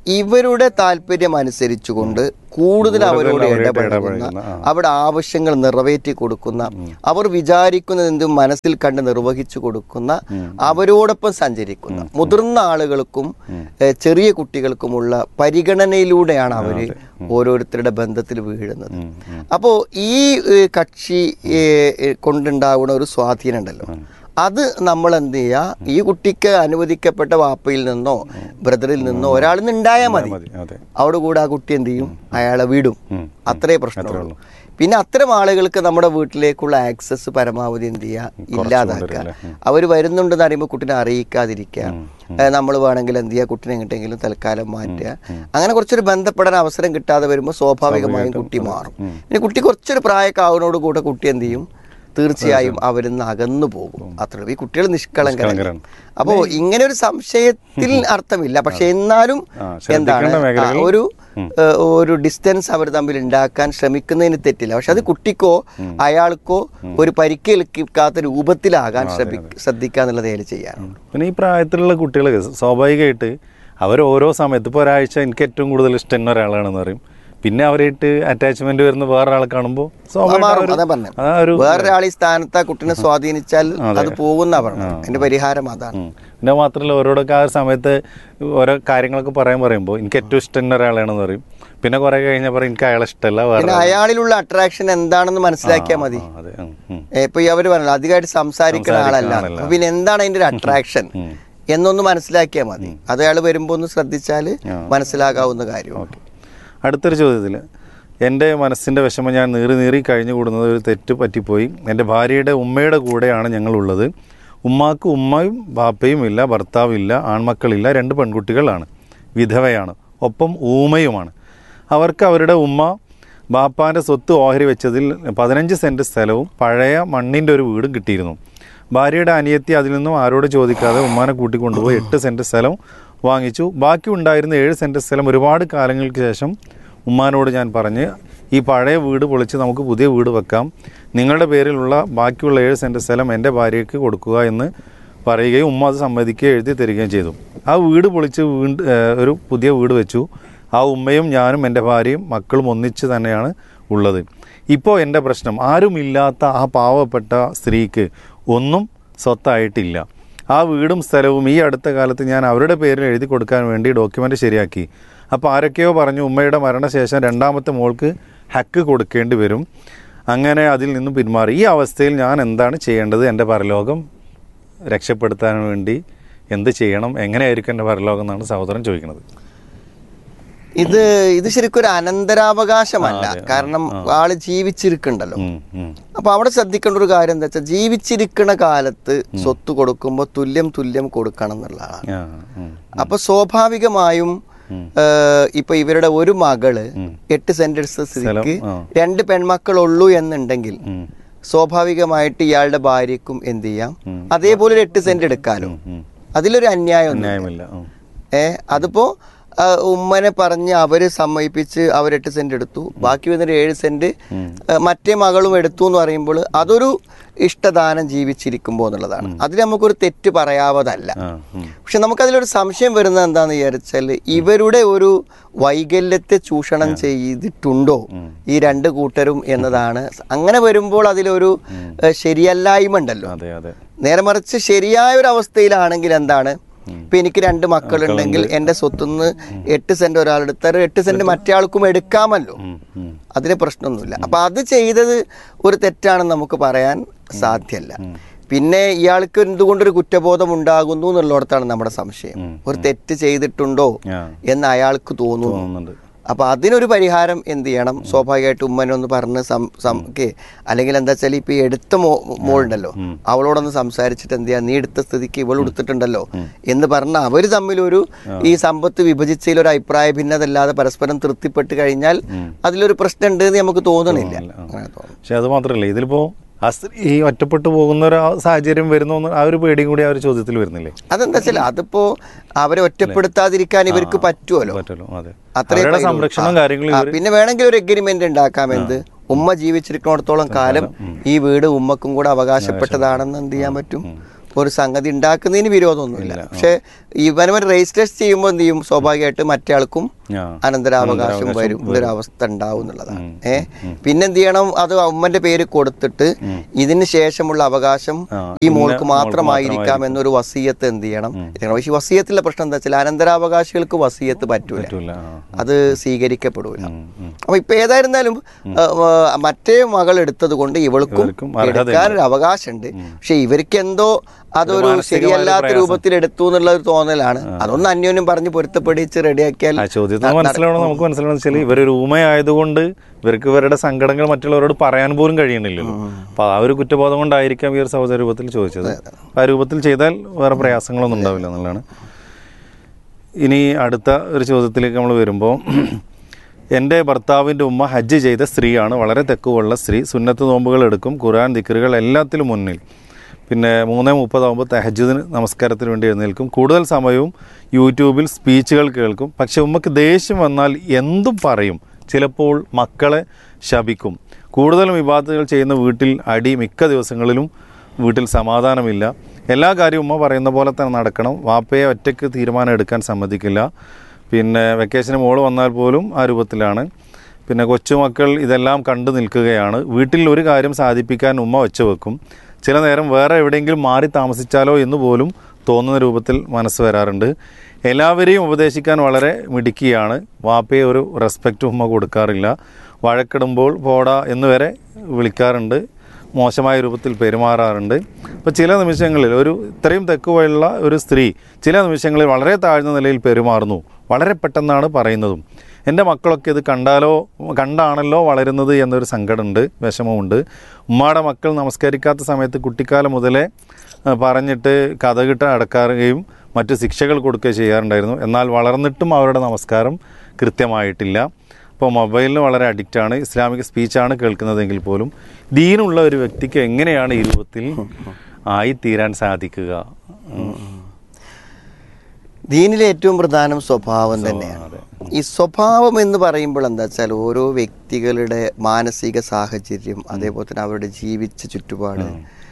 ഇവരുടെ താല്പര്യം അനുസരിച്ചുകൊണ്ട് കൂടുതൽ അവരോട് അവരായിട്ട് ഇടപഴകുന്ന ഇടപഴകുന്ന, ആ. അവിടെ ആവശ്യങ്ങൾ നിറവേറ്റി കൊടുക്കുന്ന അവർ വിചാരിക്കുന്നത് എന്തും മനസ്സിൽ കണ്ട് നിർവഹിച്ചു കൊടുക്കുന്ന അവരോടൊപ്പം സഞ്ചരിക്കുന്ന മുതിർന്ന ആളുകൾക്കും ഏഹ്, ചെറിയ കുട്ടികൾക്കുമുള്ള പരിഗണനയിലൂടെയാണ് അവര് ഓരോരുത്തരുടെ ബന്ധത്തിൽ വീഴുന്നത് അപ്പോൾ ഈ ഏഹ്, കക്ഷി ഏഹ്, ഏഹ്, കൊണ്ടുണ്ടാവുന്ന ഒരു സ്വാധീനം ഉണ്ടല്ലോ അത് നമ്മൾ എന്ത് ചെയ്യുക ഈ കുട്ടിക്ക് അനുവദിക്കപ്പെട്ട വാപ്പയിൽ നിന്നോ ബ്രദറിൽ നിന്നോ ഒരാളിൽ നിന്ന് ഉണ്ടായാൽ മതി മതി അതെ അവിടെ കൂടെ ആ കുട്ടി എന്ത് ചെയ്യും അയാളെ വിടും ഉം. അത്രേ പ്രശ്നമുള്ളൂ പിന്നെ അത്തരം ആളുകൾക്ക് നമ്മുടെ വീട്ടിലേക്കുള്ള ആക്സസ് പരമാവധി എന്ത് ചെയ്യുക ഇല്ലാതാക്കുക കൊണ്ടുവരില്ലേ? ഉം. അവർ വരുന്നുണ്ടെന്ന് അറിയുമ്പോൾ കുട്ടീനെ അറിയിക്കാതിരിക്കുക നമ്മൾ വേണമെങ്കിൽ എന്ത് ചെയ്യുക കുട്ടീനെ എങ്ങോട്ടെങ്കിലും തൽക്കാലം മാറ്റുക അങ്ങനെ കുറച്ചൊരു ബന്ധപ്പെടാൻ അവസരം കിട്ടാതെ വരുമ്പോൾ സ്വാഭാവികമായും കുട്ടി മാറും ഇനി കുട്ടി കുറച്ചൊരു പ്രായമൊക്കെ ആവുന്നതോട് കൂടെ കുട്ടി എന്ത് ചെയ്യും തീർച്ചയായും അവരിൽ നിന്ന് അകന്നു പോകും അത്രേ ഉള്ളൂ. ഈ കുട്ടികൾ നിഷ്കളങ്കരാണ് നിഷ്കളങ്കരാണ്. അപ്പോൾ ഇങ്ങനെ ഒരു സംശയത്തിൽ അർത്ഥമില്ല പക്ഷെ എന്നാലും ആ, ശ്രദ്ധിക്കേണ്ട എന്താണ് ആ, മേഖലകൾ- ഒരു ഏഹ്, ഒരു ഡിസ്റ്റൻസ് അവർ തമ്മിൽ ഉണ്ടാക്കാൻ ശ്രമിക്കുന്നതിന് തെറ്റില്ല പക്ഷെ അത് കുട്ടിക്കോ അയാൾക്കോ ഒരു പരിക്കേൽക്കാത്ത രൂപത്തിലാകാൻ ശ്രമി ശ്രദ്ധിക്കുക എന്നുള്ളത് അതിൽ ചെയ്യാനുള്ളൂ പിന്നെ ഈ പ്രായത്തിലുള്ള കുട്ടികൾ സ്വാഭാവികമായിട്ട് അവർ ഓരോ സമയത്ത് ഇപ്പോൾ ഒരാഴ്ച എനിക്ക് ഏറ്റവും കൂടുതൽ ഇഷ്ടം എന്ന ഒരാളാണെന്ന് പറയും പിന്നെ അവരായിട്ട് അറ്റാച്ച്മെന്റ് വരുന്ന വേറൊരാളെ കാണുമ്പോൾ മാറും അതാ പറഞ്ഞത് ആ ഒരു വേറൊരാൾ ഈ സ്ഥാനത്ത് ആ കുട്ടിനെ സ്വാധീനിച്ചാൽ അത് പോകുന്ന പറഞ്ഞു അതിന്റെ പരിഹാരം അതാണ് ഉം. പിന്നെ മാത്രമല്ല ഓരോടൊക്കെ ആ ഒരു സമയത്ത് ഓരോ കാര്യങ്ങളൊക്കെ പറയാൻ പറയുമ്പോൾ എനിക്ക് ഏറ്റവും ഇഷ്ടം എന്ന ഒരാളാണെന്ന് പറയും പിന്നെ കുറെ കഴിഞ്ഞാൽ പറയും എനിക്ക് അയാളെ ഇഷ്ടമല്ല വേറെ പിന്നെ അയാളിലുള്ള അട്രാക്ഷൻ എന്താണെന്ന് മനസ്സിലാക്കിയാൽ മതി ആ, അതെ ഉം, ഉം. ഏ, ഇപ്പൊ ഈ അവര് പറഞ്ഞല്ലോ അധികമായിട്ട് സംസാരിക്കുന്ന ആളല്ല ആളല്ല. അപ്പൊ പിന്നെ എന്താണ് അതിന്റെ ഒരു അട്രാക്ഷൻ എന്നൊന്ന് മനസ്സിലാക്കിയാൽ മതി അത് അയാൾ വരുമ്പോ ഒന്ന് ശ്രദ്ധിച്ചാല് മനസ്സിലാകാവുന്ന കാര്യമാണ് അടുത്തൊരു ചോദ്യത്തിൽ എൻ്റെ മനസ്സിൻ്റെ വിഷമം ഞാൻ നീറി നീറി കഴിഞ്ഞു കൂടുന്നത് ഒരു തെറ്റ് പറ്റിപ്പോയി എൻ്റെ ഭാര്യയുടെ ഉമ്മയുടെ കൂടെയാണ് ഞങ്ങളുള്ളത് ഉമ്മാക്ക് ഉമ്മയും ബാപ്പയും ഇല്ല ഭർത്താവും ഇല്ല ആൺമക്കളില്ല രണ്ട് പെൺകുട്ടികളാണ് വിധവയാണ് ഒപ്പം ഊമയുമാണ് അവർക്ക് അവരുടെ ഉമ്മ ബാപ്പാൻ്റെ സ്വത്ത് ഓഹരി വെച്ചതിൽ പതിനഞ്ച് സെൻറ്റ് സ്ഥലവും പഴയ മണ്ണിൻ്റെ ഒരു വീടും കിട്ടിയിരുന്നു ഭാര്യയുടെ അനിയത്തി അതിൽ നിന്നും ആരോട് ചോദിക്കാതെ ഉമ്മാനെ കൂട്ടിക്കൊണ്ടുപോയി എട്ട് സെൻറ്റ് സ്ഥലം വാങ്ങിച്ചു ബാക്കി ഉണ്ടായിരുന്ന ഏഴ് സെൻറ്റ് സ്ഥലം ഒരുപാട് കാലങ്ങൾക്ക് ശേഷം ഉമ്മാനോട് ഞാൻ പറഞ്ഞ് ഈ പഴയ വീട് പൊളിച്ച് നമുക്ക് പുതിയ വീട് വെക്കാം നിങ്ങളുടെ പേരിലുള്ള ബാക്കിയുള്ള ഏഴ് സെൻറ്റ് സ്ഥലം എൻ്റെ ഭാര്യയ്ക്ക് കൊടുക്കുക എന്ന് പറയുകയും ഉമ്മ അത് സമ്മതിക്കുകയും എഴുതി തരികയും ചെയ്തു ആ വീട് പൊളിച്ച് വീണ്ടും ഒരു പുതിയ വീട് വെച്ചു ആ ഉമ്മയും ഞാനും എൻ്റെ ഭാര്യയും മക്കളും ഒന്നിച്ച് തന്നെയാണ് ഉള്ളത് ഇപ്പോൾ എൻ്റെ പ്രശ്നം ആരുമില്ലാത്ത ആ പാവപ്പെട്ട സ്ത്രീക്ക് ഒന്നും സ്വത്തായിട്ടില്ല ആ വീടും സ്ഥലവും ഈ അടുത്ത കാലത്ത് ഞാൻ അവരുടെ പേരിൽ എഴുതി കൊടുക്കാൻ വേണ്ടി ഡോക്യുമെൻ്റ് ശരിയാക്കി അപ്പോൾ ആരൊക്കെയോ പറഞ്ഞു ഉമ്മയുടെ മരണശേഷം രണ്ടാമത്തെ മോൾക്ക് ഹക്ക് കൊടുക്കേണ്ടി വരും അങ്ങനെ അതിൽ നിന്നും പിന്മാറി ഈ അവസ്ഥയിൽ ഞാൻ എന്താണ് ചെയ്യേണ്ടത് എൻ്റെ പരലോകം രക്ഷപ്പെടുത്താൻ വേണ്ടി എന്ത് ചെയ്യണം എങ്ങനെയായിരിക്കും എൻ്റെ പരലോകം എന്നാണ് സഹോദരൻ ചോദിക്കുന്നത് ഇത് ഇത് ശരിക്കും ഒരു അനന്തരാവകാശമല്ല കാരണം ആള് ജീവിച്ചിരിക്കണ്ടല്ലോ ഉം, ഉം. അപ്പൊ അവിടെ ശ്രദ്ധിക്കേണ്ട ഒരു കാര്യം എന്താ വെച്ചാൽ ജീവിച്ചിരിക്കുന്ന കാലത്ത് സ്വത്ത് കൊടുക്കുമ്പോൾ തുല്യം തുല്യം കൊടുക്കണം എന്നുള്ളതാണ് ആ, ഉം, അപ്പൊ സ്വാഭാവികമായും ഏഹ്, ഇപ്പൊ ഇവരുടെ ഒരു മകള് എട്ട് സെന്റ് എടുത്ത സ്ഥിതിക്ക് ആ. രണ്ട് പെൺമക്കളുള്ളൂ എന്നുണ്ടെങ്കിൽ ഉം. സ്വാഭാവികമായിട്ട് ഇയാളുടെ ഭാര്യക്കും എന്ത് ചെയ്യാം അതേപോലെ ഒരു എട്ട് സെന്റ് എടുക്കാലോ അതിലൊരു അന്യായം ന്യായമില്ല ഉം. ഏ അതിപ്പോ ആ, ഉമ്മനെ പറഞ്ഞ് അവര് സമ്മതിപ്പിച്ച് അവർ എട്ട് സെന്റ് എടുത്തു ബാക്കി വന്നൊരു ഏഴ് സെന്റ് ആ, മറ്റേ മകളും എടുത്തു എന്ന് പറയുമ്പോൾ അതൊരു ഇഷ്ടദാനം ജീവിച്ചിരിക്കുമ്പോൾ എന്നുള്ളതാണ് അതിൽ നമുക്കൊരു തെറ്റ് പറയാവതല്ല ആ, ഉം. പക്ഷെ നമുക്കതിലൊരു സംശയം വരുന്നത് എന്താന്ന് വിചാരിച്ചാൽ ഇവരുടെ ഒരു വൈകല്യത്തെ ചൂഷണം ചെയ്തിട്ടുണ്ടോ ഈ രണ്ട് കൂട്ടരും എന്നതാണ് അങ്ങനെ വരുമ്പോൾ അതിലൊരു ഏഹ്, ശരിയല്ലായ്മ ഉണ്ടല്ലോ അതെ അതെ നേരെ മറിച്ച് ശരിയായ ഒരു അവസ്ഥയിലാണെങ്കിൽ എന്താണ് ഇപ്പൊ എനിക്ക് രണ്ട് മക്കളുണ്ടെങ്കിൽ എന്റെ സ്വത്തുനിന്ന് എട്ട് സെന്റ് ഒരാളെടുത്താൽ എട്ട് സെന്റ് മറ്റേ ആൾക്കും എടുക്കാമല്ലോ ഉം, ഉം. അതിന് പ്രശ്നമൊന്നുമില്ല അപ്പൊ അത് ചെയ്തത് ഒരു തെറ്റാണെന്ന് നമുക്ക് പറയാൻ സാധ്യമല്ല പിന്നെ ഇയാൾക്ക് എന്തുകൊണ്ടൊരു കുറ്റബോധം ഉണ്ടാകുന്നു എന്നുള്ളിടത്താണ് നമ്മുടെ സംശയം ഒരു തെറ്റ് ചെയ്തിട്ടുണ്ടോ ആ. എന്ന് അയാൾക്ക് തോന്നുന്നു തോന്നുന്നുണ്ട് അപ്പൊ അതിനൊരു പരിഹാരം എന്ത് ചെയ്യണം സ്വാഭാവികമായിട്ട് ഉമ്മനൊന്ന് പറഞ്ഞ് സം സം- ക്കെ അല്ലെങ്കിൽ എന്താ വെച്ചാൽ ഇപ്പൊ ഈ എടുത്ത മോ മോളുണ്ടല്ലോ അവളോടൊന്ന് സംസാരിച്ചിട്ട് എന്ത് ചെയ്യാ നീ എടുത്ത സ്ഥിതിക്ക് ഇവൾ എടുത്തിട്ടുണ്ടല്ലോ എന്ന് പറഞ്ഞ അവര് തമ്മിലൊരു ഈ സമ്പത്ത് വിഭജിച്ചതിൽ ഒരു അഭിപ്രായ ഭിന്നത അല്ലാതെ പരസ്പരം തൃപ്തിപ്പെട്ട് കഴിഞ്ഞാൽ അതിലൊരു പ്രശ്നം ഉണ്ട് എന്ന് നമുക്ക് തോന്നണില്ല അങ്ങനെ തോന്നുന്നു പക്ഷെ അത് മാത്രമല്ല ഇതിലിപ്പോ ആ സ്ത്രീ ഈ ഒറ്റപ്പെട്ടു പോകുന്ന ഒരു ആ സാഹചര്യം വരുന്നു എന്ന് ആ ഒരു പേടിയും കൂടി ആ ഒരു ചോദ്യത്തിൽ വരുന്നില്ലേ അതെന്താ വെച്ചാൽ അതിപ്പോ അവരെ ഒറ്റപ്പെടുത്താതിരിക്കാൻ ഇവർക്ക് പറ്റുമല്ലോ പറ്റുമല്ലോ അതെ അത്രയും അവരുടെ കഴിയുള്ളൂ. സംരക്ഷണം ആ, കാര്യങ്ങളും ആ, ഇവര് പിന്നെ വേണമെങ്കിൽ ഒരു എഗ്രിമെന്റ് ഉണ്ടാക്കാം എന്ത് ഉമ്മ ജീവിച്ചിരിക്കുന്നിടത്തോളം കാലം ഈ വീട് ഉമ്മക്കും കൂടെ അവകാശപ്പെട്ടതാണെന്ന് എന്ത് ചെയ്യാൻ പറ്റും ഒരു സംഗതി ഉണ്ടാക്കുന്നതിന് വിരോധമൊന്നുമില്ല പക്ഷെ ഇവനവൻ രജിസ്ട്രേഷൻ ചെയ്യുമ്പോൾ എന്ത് ചെയ്യും സ്വാഭാവികമായിട്ട് മറ്റേ ആൾക്കും ആ. അനന്തരാവകാശം വരും ഒരു അവസ്ഥ ഉണ്ടാവും എന്നുള്ളതാണ് ഏ പിന്നെ എന്ത് ചെയ്യണം അത് ഉമ്മന്റെ പേര് കൊടുത്തിട്ട് ഇതിന് ശേഷമുള്ള അവകാശം ആ, ഈ ഇന്ന മോൾക്ക് മോൾക്ക് മാത്രമായിരിക്കാം എന്നൊരു വസീയത്ത് എന്ത് ചെയ്യണം ചെയ്യണം. പക്ഷേ ഈ വസീയത്തിലെ പ്രശ്നം എന്താ വെച്ചാൽ അനന്തരാവകാശികൾക്ക് വസീയത്ത് പറ്റൂല പറ്റൂല ആ. അത് സ്വീകരിക്കപ്പെടൂല അപ്പൊ ഇപ്പൊ ഏതായിരുന്നാലും ആ, ആ, മറ്റേ മകൾ എടുത്തത് കൊണ്ട് ഇവൾക്കും ഇവർക്കും അർഹതയുണ്ട്. എടുക്കാനൊരു അവകാശമുണ്ട് പക്ഷെ ഇവർക്ക് എന്തോ അതൊരു മാനസികമായ ഒരു ശരിയല്ലാത്ത പ്രയാസം. രൂപത്തിൽ എടുത്തു എന്നുള്ള ഒരു തോന്നലാണ് അതൊന്ന് അന്യോന്യം പറഞ്ഞ് പൊരുത്തപ്പെടിച്ച് റെഡിയാക്കിയാൽ ആ ചോദ്യത്തിന് മനസ്സിലാവണം നമുക്ക് മനസ്സിലാവണം വെച്ചാൽ ഇവരൊരു ഊമയായതുകൊണ്ട് ഇവർക്ക് ഇവരുടെ സങ്കടങ്ങൾ മറ്റുള്ളവരോട് പറയാൻ പോലും കഴിയണില്ലല്ലോ അപ്പൊ ആ ഒരു കുറ്റബോധം കൊണ്ടായിരിക്കാം ഈ ഒരു സഹോദര രൂപത്തിൽ ചോദിച്ചത് അപ്പൊ ആ രൂപത്തിൽ ചെയ്താൽ വേറെ പ്രയാസങ്ങളൊന്നും ഉണ്ടാവില്ല എന്നുള്ളതാണ് ഇനി അടുത്ത ഒരു ചോദ്യത്തിലേക്ക് നമ്മൾ വരുമ്പോൾ എൻ്റെ ഭർത്താവിൻ്റെ ഉമ്മ ഹജ്ജ് ചെയ്ത സ്ത്രീയാണ് വളരെ തെക്കുവുള്ള സ്ത്രീ സുന്നത്ത് നോമ്പുകൾ എടുക്കും ഖുർആൻ ദിക്കറുകൾ എല്ലാത്തിലും മുന്നിൽ പിന്നെ മൂന്ന് മുപ്പതാകുമ്പോൾ തെഹജുദിന് നമസ്കാരത്തിന് വേണ്ടി എഴുന്നേൽക്കും കൂടുതൽ സമയവും യൂട്യൂബിൽ സ്പീച്ചുകൾ കേൾക്കും പക്ഷെ ഉമ്മക്ക് ദേഷ്യം വന്നാൽ എന്തും പറയും ചിലപ്പോൾ മക്കളെ ശപിക്കും കൂടുതലും വിവാദങ്ങൾ ചെയ്യുന്ന വീട്ടിൽ അടി മിക്ക ദിവസങ്ങളിലും വീട്ടിൽ സമാധാനമില്ല എല്ലാ കാര്യവും ഉമ്മ പറയുന്ന പോലെ തന്നെ നടക്കണം വാപ്പയെ ഒറ്റയ്ക്ക് തീരുമാനം എടുക്കാൻ സമ്മതിക്കില്ല പിന്നെ വെക്കേഷന് മോള് വന്നാൽ പോലും ആ രൂപത്തിലാണ് പിന്നെ കൊച്ചുമക്കൾ ഇതെല്ലാം കണ്ടു നിൽക്കുകയാണ് വീട്ടിൽ ഒരു കാര്യം സാധിപ്പിക്കാൻ ഉമ്മ വെച്ച് വെക്കും ചില നേരം വേറെ എവിടെയെങ്കിലും മാറി താമസിച്ചാലോ എന്ന് പോലും തോന്നുന്ന രൂപത്തിൽ മനസ്സ് വരാറുണ്ട് എല്ലാവരെയും ഉപദേശിക്കാൻ വളരെ മിടുക്കിയാണ് വാപ്പയെ ഒരു റെസ്പെക്റ്റ് ഉമ്മ കൊടുക്കാറില്ല വഴക്കിടുമ്പോൾ പോടാ എന്ന് വരെ വിളിക്കാറുണ്ട് മോശമായ രൂപത്തിൽ പെരുമാറാറുണ്ട് അപ്പോൾ ചില നിമിഷങ്ങളിൽ ഒരു ഇത്രയും തെക്കുവയുള്ള ഒരു സ്ത്രീ ചില നിമിഷങ്ങളിൽ വളരെ താഴ്ന്ന നിലയിൽ പെരുമാറുന്നു വളരെ പെട്ടെന്നാണ് പറയുന്നതും എൻ്റെ മക്കളൊക്കെ ഇത് കണ്ടാലോ കണ്ടാണല്ലോ വളരുന്നത് എന്നൊരു സങ്കടമുണ്ട് വിഷമമുണ്ട് ഉമ്മയുടെ മക്കൾ നമസ്കരിക്കാത്ത സമയത്ത് കുട്ടിക്കാലം മുതലേ ആ, പറഞ്ഞിട്ട് കഥകിട്ട് അടക്കാറുകയും മറ്റ് ശിക്ഷകൾ കൊടുക്കുകയും ചെയ്യാറുണ്ടായിരുന്നു എന്നാൽ വളർന്നിട്ടും അവരുടെ നമസ്കാരം കൃത്യമായിട്ടില്ല ഇപ്പോൾ മൊബൈലിന് വളരെ അഡിക്റ്റാണ് ഇസ്ലാമിക സ്പീച്ചാണ് കേൾക്കുന്നതെങ്കിൽ പോലും ദീനുള്ള ഒരു വ്യക്തിക്ക് എങ്ങനെയാണ് ഈ രൂപത്തിൽ ആയിത്തീരാൻ സാധിക്കുക ഉം. ദീനിലെ ഏറ്റവും പ്രധാനം സ്വഭാവം തന്നെയാണ് ഈ സ്വഭാവം എന്ന് പറയുമ്പോൾ എന്താ വെച്ചാൽ ഓരോ വ്യക്തികളുടെ മാനസിക സാഹചര്യം അതേപോലെ തന്നെ അവരുടെ ജീവിച്ച ചുറ്റുപാട്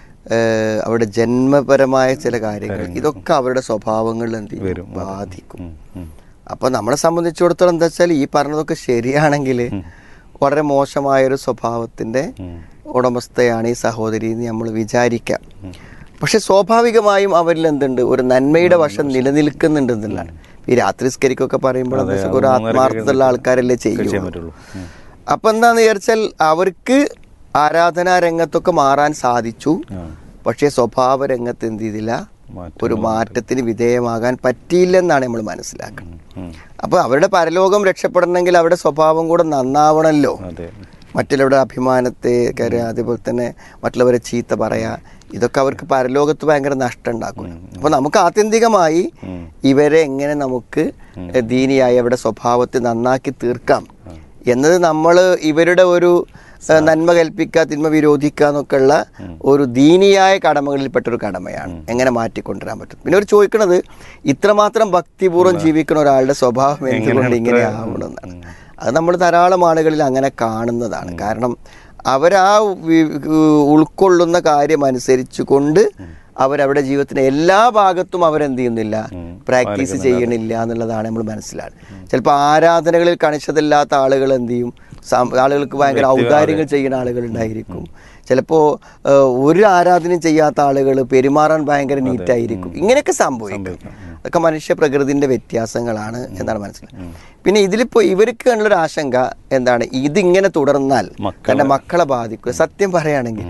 ഏഹ് അവരുടെ ജന്മപരമായ ചില കാര്യങ്ങൾ ഇതൊക്കെ അവരുടെ സ്വഭാവങ്ങളിൽ എന്ത് ചെയ്യും? വരും, അതെ. ബാധിക്കും ഉം, ഉം. അപ്പൊ നമ്മളെ സംബന്ധിച്ചിടത്തോളം എന്താ വെച്ചാൽ ഈ പറഞ്ഞതൊക്കെ ശരിയാണെങ്കിൽ വളരെ മോശമായൊരു സ്വഭാവത്തിന്റെ ഉടമസ്ഥയാണ് ഈ സഹോദരി എന്ന് നമ്മൾ വിചാരിക്കാം പക്ഷെ സ്വാഭാവികമായും അവരിൽ എന്തുണ്ട് ഒരു നന്മയുടെ വശം നിലനിൽക്കുന്നുണ്ട് എന്നുള്ളതാണ് ഈ രാത്രി സ്കരിക്കൊക്കെ പറയുമ്പോൾ എന്താ വെച്ചാൽ ഒരു ആത്മാർത്ഥതയുള്ള ആൾക്കാരല്ലേ ചെയ്യാൻ ചെയ്യും പറ്റുള്ളൂ ഉം. അപ്പൊ എന്താന്ന് വിചാരിച്ചാൽ അവർക്ക് ആരാധനാ രംഗത്തൊക്കെ മാറാൻ സാധിച്ചു ആ. പക്ഷേ സ്വഭാവ രംഗത്ത് എന്ത് ചെയ്തില്ല മാറ്റം ഒരു മാറ്റത്തിന് വിധേയമാകാൻ പറ്റിയില്ലെന്നാണ് നമ്മൾ മനസ്സിലാക്കുന്നത് ഉം. അപ്പൊ അവരുടെ പരലോകം രക്ഷപ്പെടണമെങ്കിൽ അവരുടെ സ്വഭാവം കൂടെ നന്നാവണമല്ലോ അതെ മറ്റുള്ളവരുടെ അഭിമാനത്തെ കരുതുക അതേപോലെ തന്നെ മറ്റുള്ളവരെ ചീത്ത പറയാ ഇതൊക്കെ അവർക്ക് പരലോകത്ത് ഭയങ്കര നഷ്ടം ഉണ്ടാക്കും അപ്പൊ നമുക്ക് ആത്യന്തികമായി ഇവരെ എങ്ങനെ നമുക്ക് ദീനിയായി അവരുടെ സ്വഭാവത്തെ നന്നാക്കി തീർക്കാം എന്നത് നമ്മൾ ഇവരുടെ ഒരു ഏഹ്, നന്മ കൽപ്പിക്കുക തിന്മ വിരോധിക്കുക എന്നൊക്കെ ഉള്ള ഒരു ദീനിയായ കടമകളിൽപ്പെട്ട ഒരു കടമയാണ് എങ്ങനെ മാറ്റിക്കൊണ്ടുവരാൻ പറ്റും പിന്നെ ഒരു ചോദിക്കണത് ഇത്രമാത്രം ഭക്തിപൂർവ്വം ജീവിക്കുന്ന ഒരാളുടെ സ്വഭാവം എന്തുകൊണ്ട് ഇങ്ങനെ ആവണമെന്നാണ് അത് നമ്മൾ ധാരാളം ആളുകളിൽ അങ്ങനെ കാണുന്നതാണ് കാരണം അവരാ വി- ഉൾക്കൊള്ളുന്ന കാര്യം അനുസരിച്ച് കൊണ്ട് അവരവരുടെ ജീവിതത്തിന്റെ എല്ലാ ഭാഗത്തും അവരെന്ത് ചെയ്യുന്നില്ല പ്രാക്ടീസ് ചെയ്യണില്ല എന്നുള്ളതാണ് നമ്മൾ മനസ്സിലാക്കുന്നത് ചിലപ്പോൾ ആരാധനകളിൽ കണിശതല്ലാത്ത ആളുകൾ എന്ത് ചെയ്യും സം- ആളുകൾക്ക് ഭയങ്കര ഔദാര്യങ്ങൾ ചെയ്യുന്ന ആളുകൾ ഉണ്ടായിരിക്കും ചിലപ്പോൾ ഒരു ആരാധനയും ചെയ്യാത്ത ആളുകൾ പെരുമാറാൻ ഭയങ്കര നീറ്റായിരിക്കും ഇങ്ങനെയൊക്കെ സംഭവിക്കും അതൊക്കെ മനുഷ്യ പ്രകൃതിന്റെ വ്യത്യാസങ്ങളാണ് എന്നാണ് മനസ്സിലാക്കുന്നത് പിന്നെ ഇതിലിപ്പോ ഇവർക്ക് ഉള്ളൊരു ആശങ്ക എന്താണ് ഇതിങ്ങനെ തുടർന്നാൽ തന്റെ മക്കളെ ബാധിക്കുക സത്യം പറയുകയാണെങ്കിൽ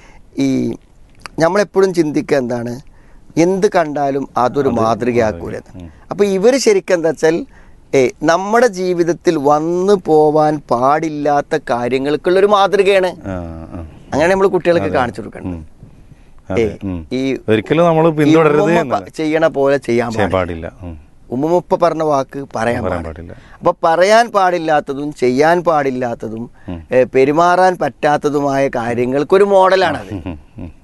ഈ നമ്മളെപ്പോഴും ചിന്തിക്കുക എന്താണ് എന്ത് കണ്ടാലും അതൊരു മാതൃകയാക്കൂലത് അപ്പൊ ഇവര് ശരിക്കും എന്താ വെച്ചാൽ ഏ നമ്മുടെ ജീവിതത്തിൽ വന്നു പോവാൻ പാടില്ലാത്ത കാര്യങ്ങൾക്കുള്ള ഒരു മാതൃകയാണ് ആ, ആ. അങ്ങനെ നമ്മൾ കുട്ടികൾക്ക് കാണിച്ചു കൊടുക്കണം ഉം. അതെ, ഏ, ഉം. ഈ ഒരിക്കലും നമ്മൾ ഈ പിന്തുടരുത് ഉമ്മ എന്നല്ല. പ- ചെയ്യണ പോലെ ചെയ്യാൻ ചെയ്യാൻ പാടില്ല പാടില്ല ഉം. ഉമ്മുപ്പ പറഞ്ഞ വാക്ക് പറയാൻ പറയാൻ പാടില്ല പാടില്ല അപ്പൊ പറയാൻ പാടില്ലാത്തതും ചെയ്യാൻ പാടില്ലാത്തതും ഏ, പെരുമാറാൻ പറ്റാത്തതുമായ കാര്യങ്ങൾക്കൊരു മോഡലാണത് ഉം, ഉം.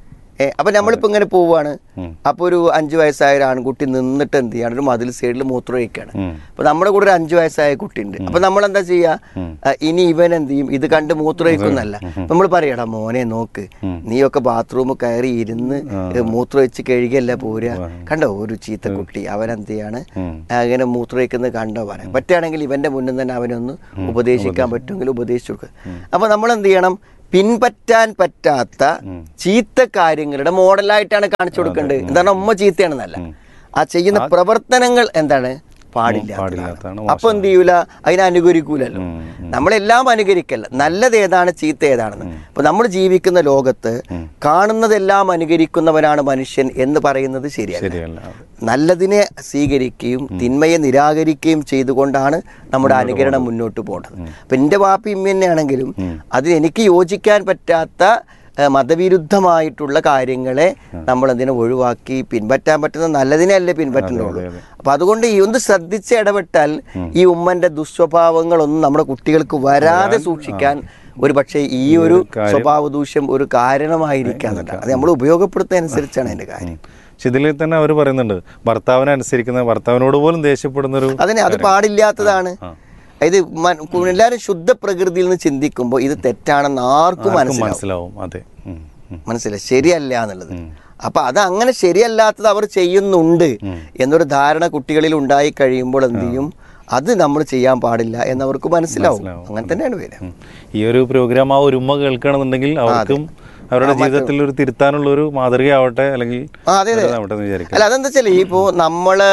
ഏ, അപ്പൊ നമ്മളിപ്പോ ഇങ്ങനെ പോവാണ് ഉം. അപ്പൊ ഒരു അഞ്ചു വയസ്സായ ഒരു ആൺകുട്ടി നിന്നിട്ട് എന്ത് ചെയ്യാണ് ഒരു മതിൽ സൈഡിൽ മൂത്രം ഒഴിക്കാണ് ഉം. അപ്പൊ നമ്മുടെ കൂടെ ഒരു അഞ്ചു വയസ്സായ കുട്ടി ഉണ്ട് അപ്പൊ നമ്മൾ എന്താ ചെയ്യാ ആ, ഇനി ഇവൻ എന്ത് ചെയ്യും ഇത് കണ്ട് മൂത്രം ഒഴിക്കുന്നല്ല നമ്മൾ പറയടാ മോനെ നോക്ക് നീയൊക്കെ ബാത്റൂം കയറി ഇരുന്ന് മൂത്രം ഒഴിച്ച് കഴുകിയല്ല പോരുക കണ്ടോ ഒരു ചീത്ത കുട്ടി അവൻ എന്ത് ചെയ്യാണ് അങ്ങനെ മൂത്രം ഒഴിക്കുന്നത് കണ്ടോ പറയാം പറ്റുകയാണെങ്കിൽ ഇവന്റെ മുന്നിൽ തന്നെ അവനൊന്ന് ഉപദേശിക്കാൻ പറ്റുമെങ്കിൽ ഉപദേശിച്ചു കൊടുക്കുക അപ്പൊ നമ്മൾ എന്ത് ചെയ്യണം പിൻപറ്റാൻ പറ്റാത്ത ചീത്ത കാര്യങ്ങളുടെ മോഡലായിട്ടാണ് കാണിച്ചു കൊടുക്കേണ്ടത് എന്താണ് ഉമ്മ ചീത്തയാണെന്നല്ല ആ ചെയ്യുന്ന പ്രവർത്തനങ്ങൾ എന്താണ് പാടില്ലാത്തതാണ്. പാടില്ലാത്തതാണ് അപ്പൊ എന്ത് ചെയ്യൂല അതിനെ അനുകരിക്കൂലല്ലോ നമ്മളെല്ലാം അനുകരിക്കല്ല നല്ലത് ഏതാണ് ചീത്ത ഏതാണെന്ന് അപ്പൊ നമ്മൾ ജീവിക്കുന്ന ലോകത്ത് കാണുന്നതെല്ലാം അനുകരിക്കുന്നവനാണ് മനുഷ്യൻ എന്ന് പറയുന്നത് ശരിയല്ല ശരിയല്ല നല്ലതിനെ സ്വീകരിക്കുകയും തിന്മയെ നിരാകരിക്കുകയും ചെയ്തുകൊണ്ടാണ് നമ്മുടെ അനുകരണം മുന്നോട്ട് പോകുന്നത് അപ്പൊ എൻ്റെ വാപ്പി ഇമ്മ തന്നെയാണെങ്കിലും അതിന് എനിക്ക് യോജിക്കാൻ പറ്റാത്ത ഏഹ്, മതവിരുദ്ധമായിട്ടുള്ള കാര്യങ്ങളെ നമ്മൾ എന്തിനെ ഒഴിവാക്കി പിൻപറ്റാൻ പറ്റുന്ന നല്ലതിനെ അല്ലേ പിൻപറ്റുന്നുള്ളൂ അപ്പൊ അതുകൊണ്ട് ഈ ഒന്ന് ശ്രദ്ധിച്ച് ഇടപെട്ടാൽ ഈ ഉമ്മന്റെ ദുസ്വഭാവങ്ങളൊന്നും നമ്മുടെ കുട്ടികൾക്ക് വരാതെ സൂക്ഷിക്കാൻ ഒരു പക്ഷേ ഈ ഒരു സ്വഭാവ ദൂഷ്യം ഒരു കാരണമായിരിക്കാന്നുണ്ട് അത് നമ്മൾ ഉപയോഗപ്പെടുത്തുന്ന അനുസരിച്ചാണ് അതിന്റെ കാര്യം പക്ഷെ ഇതിൽ തന്നെ അവർ പറയുന്നുണ്ട് ഭർത്താവിനെ അനുസരിക്കുന്ന ഭർത്താവിനോട് പോലും ദേഷ്യപ്പെടുന്ന ഒരു അതിനെ അത് പാടില്ലാത്തതാണ് ഇത് മ- എല്ലാവരും ശുദ്ധ പ്രകൃതിയിൽ നിന്ന് ചിന്തിക്കുമ്പോൾ ഇത് തെറ്റാണെന്ന് ആർക്കും മനസ്സിലാവും മനസ്സിലാവും അതെ ഉം, ഉം. മനസ്സിലായി ശരിയല്ല എന്നുള്ളത് അപ്പൊ അത് അങ്ങനെ ശരിയല്ലാത്തത് അവർ ചെയ്യുന്നുണ്ട് എന്നൊരു ധാരണ കുട്ടികളിൽ ഉണ്ടായി കഴിയുമ്പോൾ എന്ത് ചെയ്യും അത് നമ്മൾ ചെയ്യാൻ പാടില്ല എന്നവർക്ക് മനസ്സിലാവും അങ്ങനെ തന്നെയാണ് വരിക ഉം. ഈ ഒരു പ്രോഗ്രാം ആ ഒരു ഉമ്മ കേൾക്കണമെന്നുണ്ടെങ്കിൽ അവർക്കും അവരുടെ ജീവിതത്തിൽ ഒരു തിരുത്താനുള്ള ഒരു മാതൃകയാവട്ടെ അല്ലെങ്കിൽ ആ, അതെ അതെ ആവട്ടെ എന്ന് വിചാരിക്കാം അല്ല അതെന്താ വെച്ചാൽ ഇപ്പോ നമ്മള്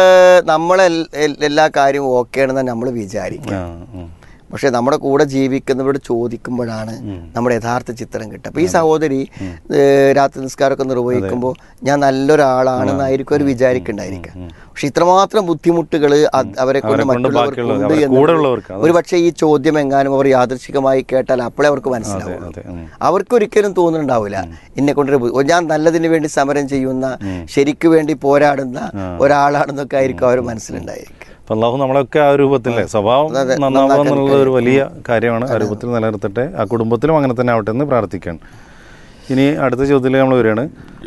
നമ്മളെ എൽ- എൽ- എല്ലാ കാര്യവും ഓക്കെ ആണെന്ന് നമ്മൾ വിചാരിക്കും ആ, ഉം. പക്ഷെ നമ്മുടെ കൂടെ ജീവിക്കുന്നവരോട് ചോദിക്കുമ്പോഴാണ് നമ്മുടെ യഥാർത്ഥ ചിത്രം കിട്ടുക അപ്പൊ ഈ സഹോദരി ഏഹ്, രാത്രി നിസ്കാരമൊക്കെ നിർവഹിക്കുമ്പോൾ ഞാൻ നല്ലൊരാളാണെന്നായിരിക്കും അവർ വിചാരിക്കണ്ടായിരിക്കുക പക്ഷെ ഇത്രമാത്രം ബുദ്ധിമുട്ടുകൾ അവരെ കൊണ്ട് കൊണ്ട് മറ്റുള്ളവർക്ക് ബാക്കിയുള്ളവർക്ക്, ഉണ്ട് അവരെ എന്നുള്ളത് കൂടെയുള്ളവർക്ക്, അതെ. ഒരു പക്ഷേ ഈ ചോദ്യം എങ്ങാനും അവർ യാദൃശികമായി കേട്ടാൽ അപ്പോഴേ അവർക്ക് മനസ്സിലാവും അതെ ഉം. അവർക്ക് ഒരിക്കലും തോന്നുന്നുണ്ടാവില്ല എന്നെ കൊണ്ടൊരു ബു- ഞാൻ നല്ലതിന് വേണ്ടി സമരം ചെയ്യുന്ന ശരിക്കു വേണ്ടി പോരാടുന്ന ഒരാളാണെന്നൊക്കെ ആയിരിക്കും അവർ മനസ്സിലുണ്ടായിരിക്കും അപ്പൊ അള്ളാഹു നമ്മളൊക്കെ ആ രൂപത്തിലെ സ്വഭാവം നന്നാവുക എന്നുള്ളത് ഒരു വലിയ കാര്യമാണ് ആ രൂപത്തിൽ നിലനിർത്തട്ടെ ആ കുടുംബത്തിലും അങ്ങനെ തന്നെ ആവട്ടെ എന്ന് പ്രാർത്ഥിക്കുകയാണ് ഇനി അടുത്ത ചോദ്യത്തിലേക്ക് നമ്മൾ വരികയാണ്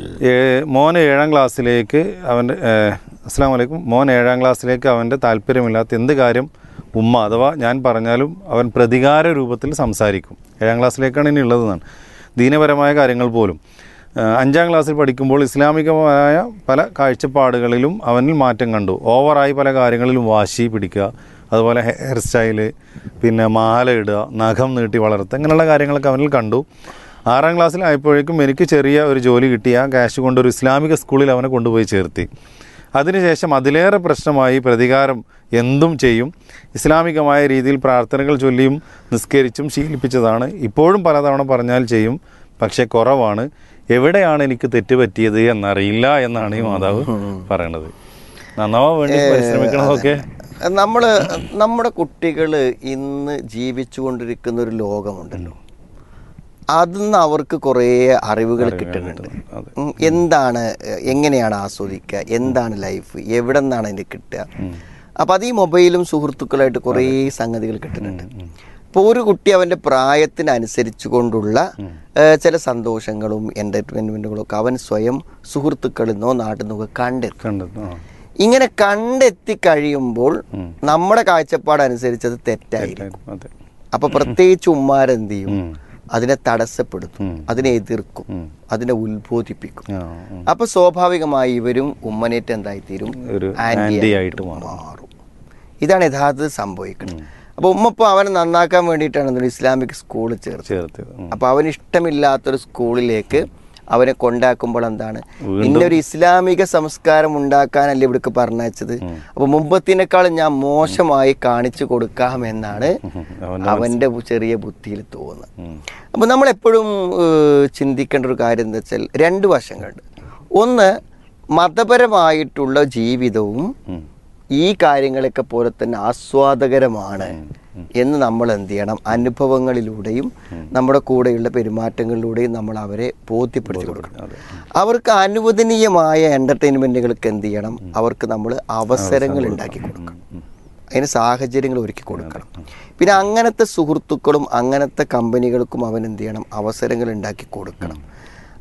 ഏ- മോൻ ഏഴാം ക്ലാസ്സിലേക്ക് അവൻ്റെ അസ്സാം വലൈക്കും മോൻ ഏഴാം ക്ലാസ്സിലേക്ക് അവൻ്റെ താല്പര്യമില്ലാത്ത എന്ത് കാര്യം ഉമ്മ അഥവാ ഞാൻ പറഞ്ഞാലും അവൻ പ്രതികാര രൂപത്തിൽ സംസാരിക്കും ഏഴാം ക്ലാസ്സിലേക്കാണ് ഇനി ഉള്ളതെന്നാണ് ദീനപരമായ കാര്യങ്ങൾ പോലും ആ, അഞ്ചാം ക്ലാസ്സിൽ പഠിക്കുമ്പോൾ ഇസ്ലാമികമായ പല കാഴ്ചപ്പാടുകളിലും അവനിൽ മാറ്റം കണ്ടു ഓവറായി പല കാര്യങ്ങളിലും വാശി പിടിക്കുക അതുപോലെ ഹെയർ സ്റ്റൈല് പിന്നെ മാല ഇടുക നഖം നീട്ടി വളർത്തുക ഇങ്ങനെയുള്ള കാര്യങ്ങളൊക്കെ അവനിൽ കണ്ടു ആറാം ക്ലാസ്സിലായപ്പോഴേക്കും എനിക്ക് ചെറിയ ഒരു ജോലി കിട്ടി ആ ക്യാഷ് കൊണ്ട് ഒരു ഇസ്ലാമിക സ്കൂളിൽ അവനെ കൊണ്ടുപോയി ചേർത്തി അതിനുശേഷം അതിലേറെ പ്രശ്നമായി പ്രതികാരം എന്തും ചെയ്യും ഇസ്ലാമികമായ രീതിയിൽ പ്രാർത്ഥനകൾ ചൊല്ലിയും നിസ്കരിച്ചും ശീലിപ്പിച്ചതാണ് ഇപ്പോഴും പലതവണ പറഞ്ഞാൽ ചെയ്യും പക്ഷെ കുറവാണ് എവിടെയാണ് എനിക്ക് തെറ്റുപറ്റിയത് എന്നറിയില്ല എന്നാണ് ഈ മാതാവ് പറയണത് നന്നാവാൻ വേണ്ടി പരിശ്രമിക്കണതൊക്കെ നമ്മൾ നമ്മുടെ കുട്ടികൾ ഇന്ന് ജീവിച്ചുകൊണ്ടിരിക്കുന്ന ഒരു ലോകമുണ്ടല്ലോ അതിന്ന് അവർക്ക് കുറേ അറിവുകൾ കിട്ടുന്നുണ്ട് അതെ. ഉം, എന്താണ് എ- എങ്ങനെയാണ് ആസ്വദിക്കുക എന്താണ് ലൈഫ് എവിടെ നിന്നാണ് അതിൻ്റെ കിട്ടുക അപ്പം അത് ഈ മൊബൈലും സുഹൃത്തുക്കളായിട്ട് കുറേ സംഗതികൾ കിട്ടുന്നുണ്ട് ഇപ്പോൾ ഒരു കുട്ടി അവൻ്റെ പ്രായത്തിനനുസരിച്ച് കൊണ്ടുള്ള ഏഹ്, ചില സന്തോഷങ്ങളും എൻ്റർടൈൻമെൻറ്റുകളും ഒക്കെ അവൻ സ്വയം സുഹൃത്തുക്കളിൽ നിന്നോ നാട്ടിൽ നിന്നോ ഒക്കെ കണ്ടെത്തും കണ്ടത് ആ ഇങ്ങനെ കണ്ടെത്തി കഴിയുമ്പോൾ നമ്മുടെ കാഴ്ചപ്പാട് അനുസരിച്ച് അത് തെറ്റായിരിക്കും അതെ അപ്പൊ പ്രത്യേകിച്ച് ഉമ്മാരെന്ത് ചെയ്യും അതിനെ തടസ്സപ്പെടുത്തും അതിനെ എതിർക്കും അതിനെ ഉത്ബോധിപ്പിക്കും ആ ഉം. അപ്പൊ സ്വാഭാവികമായി ഇവരും ഉമ്മനേറ്റ് എന്തായിത്തീരും ഒരു ആന്റി ആന്റി ആയിട്ട് മാറും മാറും ഇതാണ് യഥാർത്ഥത്തിൽ സംഭവിക്കുന്നത് അപ്പൊ ഉമ്മ ഇപ്പൊ അവനെ നന്നാക്കാൻ വേണ്ടിയിട്ടാണ് ഒരു ഇസ്ലാമിക് സ്കൂളിൽ ചേർത്തത് ചേർത്തത് ഉം. അപ്പൊ അവന് ഇഷ്ടമില്ലാത്തൊരു സ്കൂളിലേക്ക് അവനെ കൊണ്ടാക്കുമ്പോൾ എന്താണ് ഇന്നൊരു ഇസ്ലാമിക സംസ്കാരം ഉണ്ടാക്കാനല്ലേ ഇവിടേക്ക് പറഞ്ഞയച്ചത് അപ്പൊ മുമ്പത്തിനേക്കാളും ഞാൻ മോശമായി കാണിച്ചു കൊടുക്കാമെന്നാണ് അവന്റെ അവന്റെ ചെറിയ ബുദ്ധിയിൽ തോന്നുന്നത് ഉം. അപ്പൊ നമ്മൾ എപ്പോഴും ഏഹ്, ചിന്തിക്കേണ്ട ഒരു കാര്യം എന്താ വെച്ചാൽ രണ്ട് വശങ്ങളുണ്ട് ഒന്ന് മതപരമായിട്ടുള്ള ജീവിതവും ഉം. ഈ കാര്യങ്ങളൊക്കെ പോലെ തന്നെ ആസ്വാദകരമാണ് എന്ന് നമ്മൾ എന്ത് ചെയ്യണം അനുഭവങ്ങളിലൂടെയും നമ്മുടെ കൂടെയുള്ള പെരുമാറ്റങ്ങളിലൂടെയും നമ്മൾ അവരെ ബോധ്യപ്പെടുത്തി കൊടുക്കണം അവർക്ക് അനുവദനീയമായ എൻ്റർടൈൻമെൻറ്റുകൾക്ക് എന്ത് ചെയ്യണം അവർക്ക് നമ്മൾ അവസരങ്ങൾ ഉണ്ടാക്കി കൊടുക്കണം അതിന് സാഹചര്യങ്ങൾ ഒരുക്കി കൊടുക്കണം പിന്നെ അങ്ങനത്തെ സുഹൃത്തുക്കളും അങ്ങനത്തെ കമ്പനികൾക്കും അവൻ എന്ത് ചെയ്യണം അവസരങ്ങൾ ഉണ്ടാക്കി കൊടുക്കണം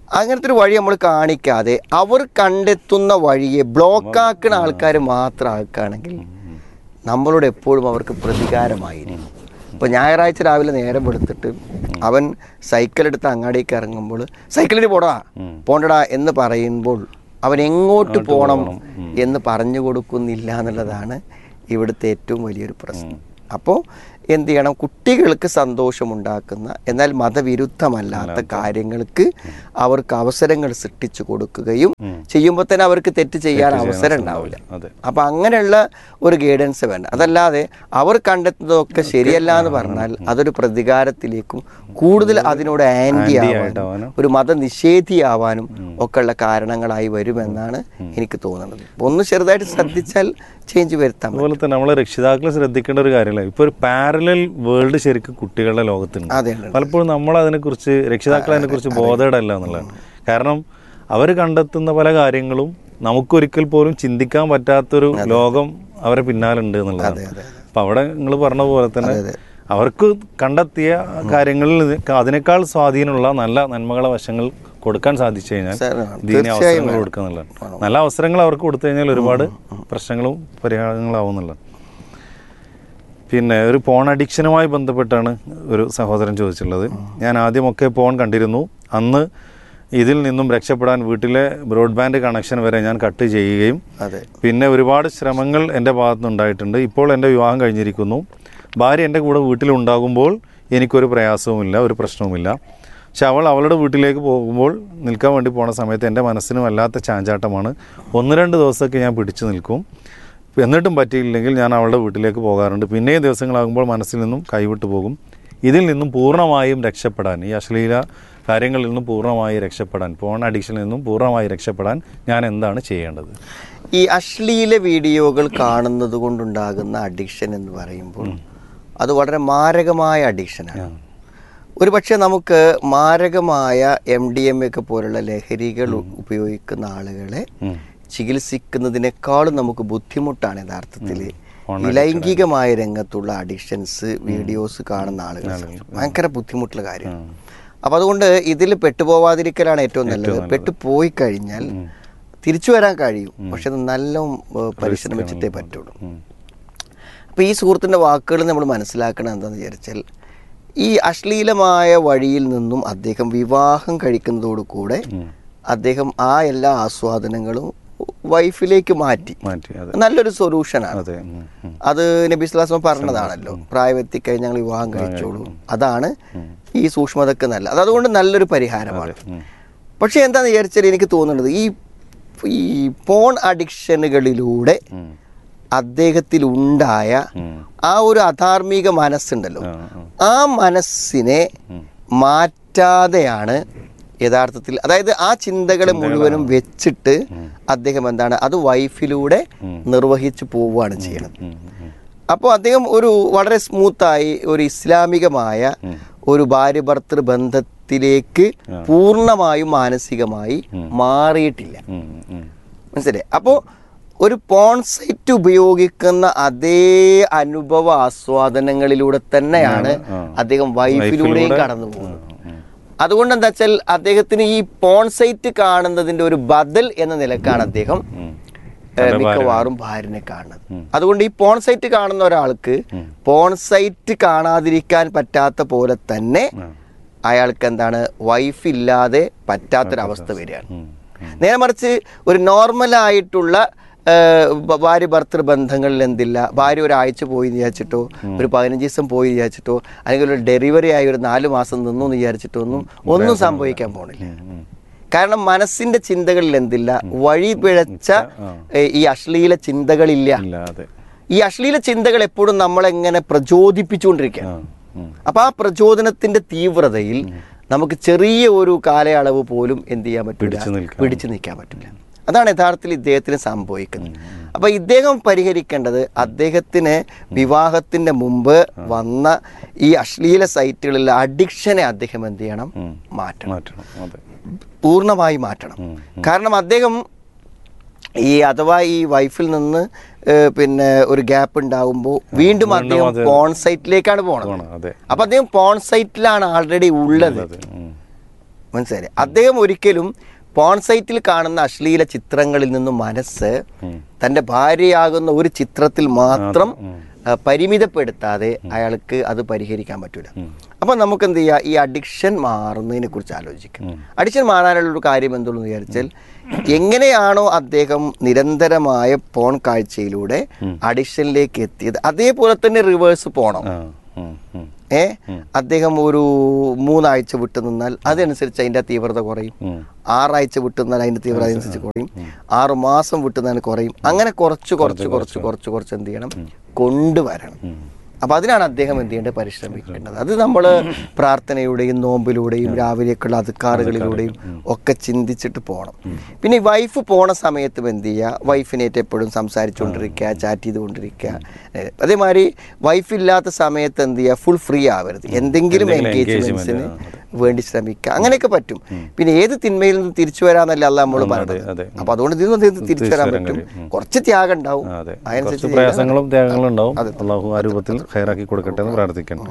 അങ്ങനത്തെ ഒരു വഴി നമ്മൾ കാണിക്കാതെ അവർ കണ്ടെത്തുന്ന വഴിയെ ബ്ലോക്കാക്കുന്ന ആൾക്കാർ മാത്രം ആക്കുകയാണെങ്കിൽ നമ്മളോട് എപ്പോഴും അവർക്ക് പ്രതികാരമായിരിക്കും ഇപ്പോൾ ഞായറാഴ്ച രാവിലെ നേരം വെളുത്തിട്ട് അവൻ സൈക്കിൾ എടുത്ത് അങ്ങാടിക്ക് ഇറങ്ങുമ്പോൾ സൈക്കിളിൽ പോടാ പോണ്ടടാ എന്ന് പറയുമ്പോൾ അവൻ എങ്ങോട്ട് പോകണം എന്ന് പറഞ്ഞു കൊടുക്കുന്നില്ല എന്നുള്ളതാണ് ഇവിടുത്തെ ഏറ്റവും വലിയൊരു പ്രശ്നം അപ്പോൾ എന്ത് ചെയ്യണം കുട്ടികൾക്ക് സന്തോഷമുണ്ടാക്കുന്ന എന്നാൽ മതവിരുദ്ധമല്ലാത്ത കാര്യങ്ങൾക്ക് അവർക്ക് അവസരങ്ങൾ സൃഷ്ടിച്ചു കൊടുക്കുകയും ചെയ്യുമ്പോൾ തന്നെ അവർക്ക് തെറ്റ് ചെയ്യാൻ അവസരം ഉണ്ടാവില്ല അതെ അപ്പൊ അങ്ങനെയുള്ള ഒരു ഗൈഡൻസ് വേണ്ട അതല്ലാതെ അവർ കണ്ടെത്തുന്നതൊക്കെ ശരിയല്ല എന്ന് പറഞ്ഞാൽ അതൊരു പ്രതികാരത്തിലേക്കും കൂടുതൽ അതിനോട് ആന്റി ആവാനും ആയിട്ടാവാനും. ഒരു മതനിഷേധിയാവാനും ഒക്കെ ഉള്ള കാരണങ്ങളായി വരുമെന്നാണ് എനിക്ക് തോന്നുന്നത് അപ്പൊ ഒന്ന് ചെറുതായിട്ട് ശ്രദ്ധിച്ചാൽ ചേഞ്ച് വരുത്താൻ പറ്റും. അതുപോലെ തന്നെ നമ്മളെ രക്ഷിതാക്കൾ ശ്രദ്ധിക്കേണ്ട ഒരു കാര്യമല്ല ഇപ്പൊ ഒരു പാരലൽ വേൾഡ് ശരിക്കും കുട്ടികളുടെ ലോകത്തുണ്ട് അതെ, ഉണ്ട്. പലപ്പോഴും നമ്മൾ അതിനെക്കുറിച്ച് രക്ഷിതാക്കൾ അതിനെക്കുറിച്ച് ബോധേടല്ല എന്നുള്ളതാണ് കാരണം അവർ കണ്ടെത്തുന്ന പല കാര്യങ്ങളും നമുക്കൊരിക്കൽ പോലും ചിന്തിക്കാൻ പറ്റാത്തൊരു ലോകം അവരെ പിന്നാലുണ്ട് എന്നുള്ളതാണ് അപ്പൊ അവിടെ നിങ്ങൾ പറഞ്ഞ പോലെ തന്നെ അവർക്ക് കണ്ടെത്തിയ കാര്യങ്ങളിൽ ഇത് അതിനേക്കാൾ സ്വാധീനമുള്ള നല്ല നന്മകളെ വശങ്ങൾ കൊടുക്കാൻ സാധിച്ചു കഴിഞ്ഞാൽ സാർ, ദീനി തീർച്ചയായും അവസരങ്ങൾ വേണം. കൊടുക്കുക എന്നുള്ളതാണ് നല്ല അവസരങ്ങൾ അവർക്ക് കൊടുത്തു കഴിഞ്ഞാൽ ഒരുപാട് പ്രശ്നങ്ങളും പരിഹാരങ്ങളാവും എന്നുള്ളത് പിന്നെ ഒരു പോൺ അഡിക്ഷനുമായി ബന്ധപ്പെട്ടാണ് ഒരു സഹോദരൻ ചോദിച്ചിട്ടുള്ളത് ഞാൻ ആദ്യമൊക്കെ പോൺ കണ്ടിരുന്നു അന്ന് ഇതിൽ നിന്നും രക്ഷപ്പെടാൻ വീട്ടിലെ ബ്രോഡ്ബാൻഡ് കണക്ഷൻ വരെ ഞാൻ കട്ട് ചെയ്യുകയും അതെ പിന്നെ ഒരുപാട് ശ്രമങ്ങൾ എൻ്റെ ഭാഗത്തുനിന്നുണ്ടായിട്ടുണ്ട് ഇപ്പോൾ എൻ്റെ വിവാഹം കഴിഞ്ഞിരിക്കുന്നു ഭാര്യ എൻ്റെ കൂടെ വീട്ടിലുണ്ടാകുമ്പോൾ എനിക്കൊരു പ്രയാസവുമില്ല ഒരു പ്രശ്നവുമില്ല പക്ഷെ അവൾ അവളുടെ വീട്ടിലേക്ക് പോകുമ്പോൾ നിൽക്കാൻ വേണ്ടി പോണ സമയത്ത് എൻ്റെ മനസ്സിന് വല്ലാത്ത ചാഞ്ചാട്ടമാണ് ഒന്ന് രണ്ട് ദിവസമൊക്കെ ഞാൻ പിടിച്ചു നിൽക്കും എന്നിട്ടും പറ്റിയില്ലെങ്കിൽ ഞാൻ അവളുടെ വീട്ടിലേക്ക് പോകാറുണ്ട് പിന്നെയും ദിവസങ്ങളാകുമ്പോൾ മനസ്സിൽ നിന്നും കൈവിട്ടു പോകും ഇതിൽ നിന്നും പൂർണ്ണമായും രക്ഷപ്പെടാൻ ഈ അശ്ലീല കാര്യങ്ങളിൽ നിന്നും പൂർണ്ണമായി രക്ഷപ്പെടാൻ ഫോൺ അഡിക്ഷനിൽ നിന്നും പൂർണ്ണമായി രക്ഷപ്പെടാൻ ഞാൻ എന്താണ് ചെയ്യേണ്ടത് ഈ അശ്ലീല വീഡിയോകൾ കാണുന്നത് കൊണ്ടുണ്ടാകുന്ന അഡിക്ഷൻ എന്ന് പറയുമ്പോൾ അത് വളരെ മാരകമായ അഡിക്ഷനാണ് ഒരു പക്ഷേ നമുക്ക് മാരകമായ എം ഡി എം ഒക്കെ പോലുള്ള ലഹരികൾ ഉപയോഗിക്കുന്ന ആളുകളെ ചികിത്സിക്കുന്നതിനേക്കാളും നമുക്ക് ബുദ്ധിമുട്ടാണ് യഥാർത്ഥത്തിൽ ഈ ലൈംഗികമായ രംഗത്തുള്ള അഡിക്ഷൻസ് വീഡിയോസ് കാണുന്ന ആളുകൾ ഭയങ്കര ബുദ്ധിമുട്ടുള്ള കാര്യമാണ് അപ്പൊ അതുകൊണ്ട് ഇതിൽ പെട്ടുപോവാതിരിക്കലാണ് ഏറ്റവും നല്ലത് പെട്ടുപോയി കഴിഞ്ഞാൽ തിരിച്ചു വരാൻ കഴിയും പക്ഷെ അത് നല്ല ഏഹ്, പരിശ്രമിച്ചിട്ടേ പറ്റുള്ളൂ അപ്പോൾ ഈ സുഹൃത്തിൻ്റെ വാക്കുകൾ നമ്മൾ മനസ്സിലാക്കണം എന്താണെന്ന് വിചാരിച്ചാൽ ഈ അശ്ലീലമായ വഴിയിൽ നിന്നും അദ്ദേഹം വിവാഹം കഴിക്കുന്നതോടുകൂടെ അദ്ദേഹം ആ എല്ലാ ആസ്വാദനങ്ങളും വൈഫിലേക്ക് മാറ്റി മാറ്റി അതെ നല്ലൊരു സൊല്യൂഷനാണ് അതെ ഉം, ഉം. അത് നബി സ്വലാസ്മ പറഞ്ഞതാണല്ലോ പ്രായമെത്തി കഴിഞ്ഞ് ഞങ്ങൾ വിവാഹം കഴിച്ചോളൂ അതാണ് ഈ സൂക്ഷ്മതക്ക് നല്ല അത് അതുകൊണ്ട് നല്ലൊരു പരിഹാരമാണ് പക്ഷെ എന്താന്ന് വിചാരിച്ചാൽ എനിക്ക് തോന്നുന്നത് ഈ ഈ ഫോൺ അഡിക്ഷനുകളിലൂടെ അദ്ദേഹത്തിൽ ഉണ്ടായ ആ ഒരു അധാർമിക മനസ്സുണ്ടല്ലോ ആ മനസ്സിനെ മാറ്റാതെയാണ് യഥാർത്ഥത്തിൽ അതായത് ആ ചിന്തകളെ മുഴുവനും വെച്ചിട്ട് അദ്ദേഹം എന്താണ് അത് വൈഫിലൂടെ നിർവഹിച്ചു പോവുകയാണ് ചെയ്യുന്നത് അപ്പോൾ അദ്ദേഹം ഒരു വളരെ സ്മൂത്തായി ഒരു ഇസ്ലാമികമായ ഒരു ഭാര്യ ഭർത്തൃ ബന്ധത്തിലേക്ക് പൂർണ്ണമായും മാനസികമായി മാറിയിട്ടില്ല ഉം, ഉം. മനസ്സിലായി അപ്പോൾ ഒരു പോൺ സൈറ്റ് ഉപയോഗിക്കുന്ന അതേ അനുഭവ ആസ്വാദനങ്ങളിലൂടെ തന്നെയാണ് അദ്ദേഹം വൈഫിലൂടെയും കടന്നു പോകുന്നത് അതുകൊണ്ട് എന്താ വെച്ചാൽ അദ്ദേഹത്തിന് ഈ പോൺ സൈറ്റ് കാണുന്നതിന്റെ ഒരു ബദൽ എന്ന നിലക്കാണ് അദ്ദേഹം ഏഹ്, മിക്കവാറും ഭാര്യനെ കാണുന്നത് അതുകൊണ്ട് ഈ പോൺ സൈറ്റ് കാണുന്ന ഒരാൾക്ക് പോൺ സൈറ്റ് കാണാതിരിക്കാൻ പറ്റാത്ത പോലെ തന്നെ അയാൾക്ക് എന്താണ് വൈഫ് ഇല്ലാതെ പറ്റാത്തൊരവസ്ഥ വരികയാണ് നേരെ മറിച്ച് ഒരു നോർമലായിട്ടുള്ള ഭാര്യ ഭർത്തൃ ബന്ധങ്ങളിൽ എന്തില്ല ഭാര്യ ഒരാഴ്ച പോയി എന്ന് വിചാരിച്ചിട്ടോ ഒരു പതിനഞ്ച് ദിവസം പോയി എന്ന് വിചാരിച്ചിട്ടോ അല്ലെങ്കിൽ ഒരു ഡെലിവറി ആയി ഒരു നാല് മാസം നിന്നു എന്ന് വിചാരിച്ചിട്ടോ ഒന്നും ഒന്നും സംഭവിക്കാൻ പോണില്ല കാരണം മനസ്സിന്റെ ചിന്തകളിൽ എന്തില്ല വഴി പിഴച്ച ഏ, ഈ അശ്ലീല ചിന്തകളില്ല ഇല്ല അതെ ഈ അശ്ലീല ചിന്തകൾ എപ്പോഴും നമ്മളെങ്ങനെ പ്രചോദിപ്പിച്ചുകൊണ്ടിരിക്കുകയാണ് ഉം. അപ്പൊ ആ പ്രചോദനത്തിന്റെ തീവ്രതയിൽ നമുക്ക് ചെറിയ ഒരു കാലയളവ് പോലും എന്ത് ചെയ്യാൻ പിടിച്ചു പറ്റില്ല നിൽക്കാൻ. പിടിച്ചു നിൽക്കാൻ പറ്റില്ല അതാണ് യഥാർത്ഥത്തിൽ ഇദ്ദേഹത്തിന് സംഭവിക്കുന്നത് അപ്പൊ ഇദ്ദേഹം പരിഹരിക്കേണ്ടത് അദ്ദേഹത്തിന് വിവാഹത്തിന്റെ മുമ്പ് വന്ന ഈ അശ്ലീല സൈറ്റുകളിലെ അഡിക്ഷനെ അദ്ദേഹം എന്ത് ചെയ്യണം മാറ്റണം മാറ്റണം അതെ പൂർണ്ണമായി മാറ്റണം കാരണം അദ്ദേഹം ഈ അഥവാ ഈ വൈഫിൽ നിന്ന് ഏഹ്, പിന്നെ ഒരു ഗ്യാപ്പ് ഉണ്ടാകുമ്പോൾ വീണ്ടും അദ്ദേഹം അത് പോൺ സൈറ്റിലേക്കാണ് പോണത് പോണം, അതെ അപ്പൊ അദ്ദേഹം പോൺ സൈറ്റിലാണ് ആൾറെഡി ഉള്ളത് അതെ ഉം. മനസ്സിലായി അദ്ദേഹം ഒരിക്കലും പോൺ സൈറ്റിൽ കാണുന്ന അശ്ലീല ചിത്രങ്ങളിൽ നിന്നും മനസ്സ് തൻ്റെ ഭാര്യയാകുന്ന ഒരു ചിത്രത്തിൽ മാത്രം ആ, പരിമിതപ്പെടുത്താതെ അയാൾക്ക് അത് പരിഹരിക്കാൻ പറ്റൂല അപ്പൊ നമുക്ക് എന്ത് ചെയ്യാം ഈ അഡിക്ഷൻ മാറുന്നതിനെ കുറിച്ച് ആലോചിക്കാം അഡിക്ഷൻ മാറാനുള്ള ഒരു കാര്യം എന്തുള്ളൂ വിചാരിച്ചാൽ എങ്ങനെയാണോ അദ്ദേഹം നിരന്തരമായ പോൺ കാഴ്ചയിലൂടെ അഡിക്ഷനിലേക്ക് എത്തിയത് അതേപോലെ തന്നെ റിവേഴ്സ് പോണം ആ, ഉം, ഉം. ഏ അദ്ദേഹം ഒരു മൂന്നാഴ്ച വിട്ടു നിന്നാൽ അതനുസരിച്ച് അതിന്റെ തീവ്രത കുറയും ആറാഴ്ച വിട്ടു നിന്നാൽ അതിന്റെ തീവ്രത അനുസരിച്ച് കുറയും ആറു മാസം വിട്ടു നിന്നാൽ കുറയും അങ്ങനെ കുറച്ച് കുറച്ച് കുറച്ച് കുറച്ച് കുറച്ച് എന്ത് ചെയ്യണം കൊണ്ടുവരണം അപ്പൊ അതിനാണ് അദ്ദേഹം എന്ത് ചെയ്യേണ്ടത് പരിശ്രമിക്കേണ്ടത് അത് നമ്മൾ പ്രാർത്ഥനയുടെയും നോമ്പിലൂടെയും രാവിലെയൊക്കെയുള്ള അധികാറുകളിലൂടെയും ഒക്കെ ചിന്തിച്ചിട്ട് പോകണം പിന്നെ ഈ വൈഫ് പോണ സമയത്തും എന്ത് ചെയ്യുക വൈഫിനായിട്ട് എപ്പോഴും സംസാരിച്ചുകൊണ്ടിരിക്കുക ചാറ്റ് ചെയ്തുകൊണ്ടിരിക്കുക ഏ, അതേമാതിരി വൈഫ് ഇല്ലാത്ത സമയത്ത് എന്ത് ചെയ്യുക ഫുൾ ഫ്രീ ആവരുത് എന്തെങ്കിലും എൻഗേജ്മെന്റ്സിന് വേണ്ടി ശ്രമിക്കുക അങ്ങനെയൊക്കെ പറ്റും പിന്നെ ഏത് തിന്മയിൽ നിന്ന് തിരിച്ചു വരാന്നല്ല അല്ല നമ്മൾ പറയുന്നത് അതെ. അപ്പൊ അതുകൊണ്ട് ഇതിൽ നിന്ന് തിരിച്ചു വരാൻ പറ്റും കുറച്ച് ത്യാഗം ഉണ്ടാവും ആ, അതെ കുറച്ച് അതനുസരിച്ച് പ്രയാസങ്ങളും ത്യാഗങ്ങളും ഉണ്ടാവും അള്ളാഹു ആ രൂപത്തിൽ ഹൈറാക്കി കൊടുക്കട്ടെ എന്ന് പ്രാർത്ഥിക്കണം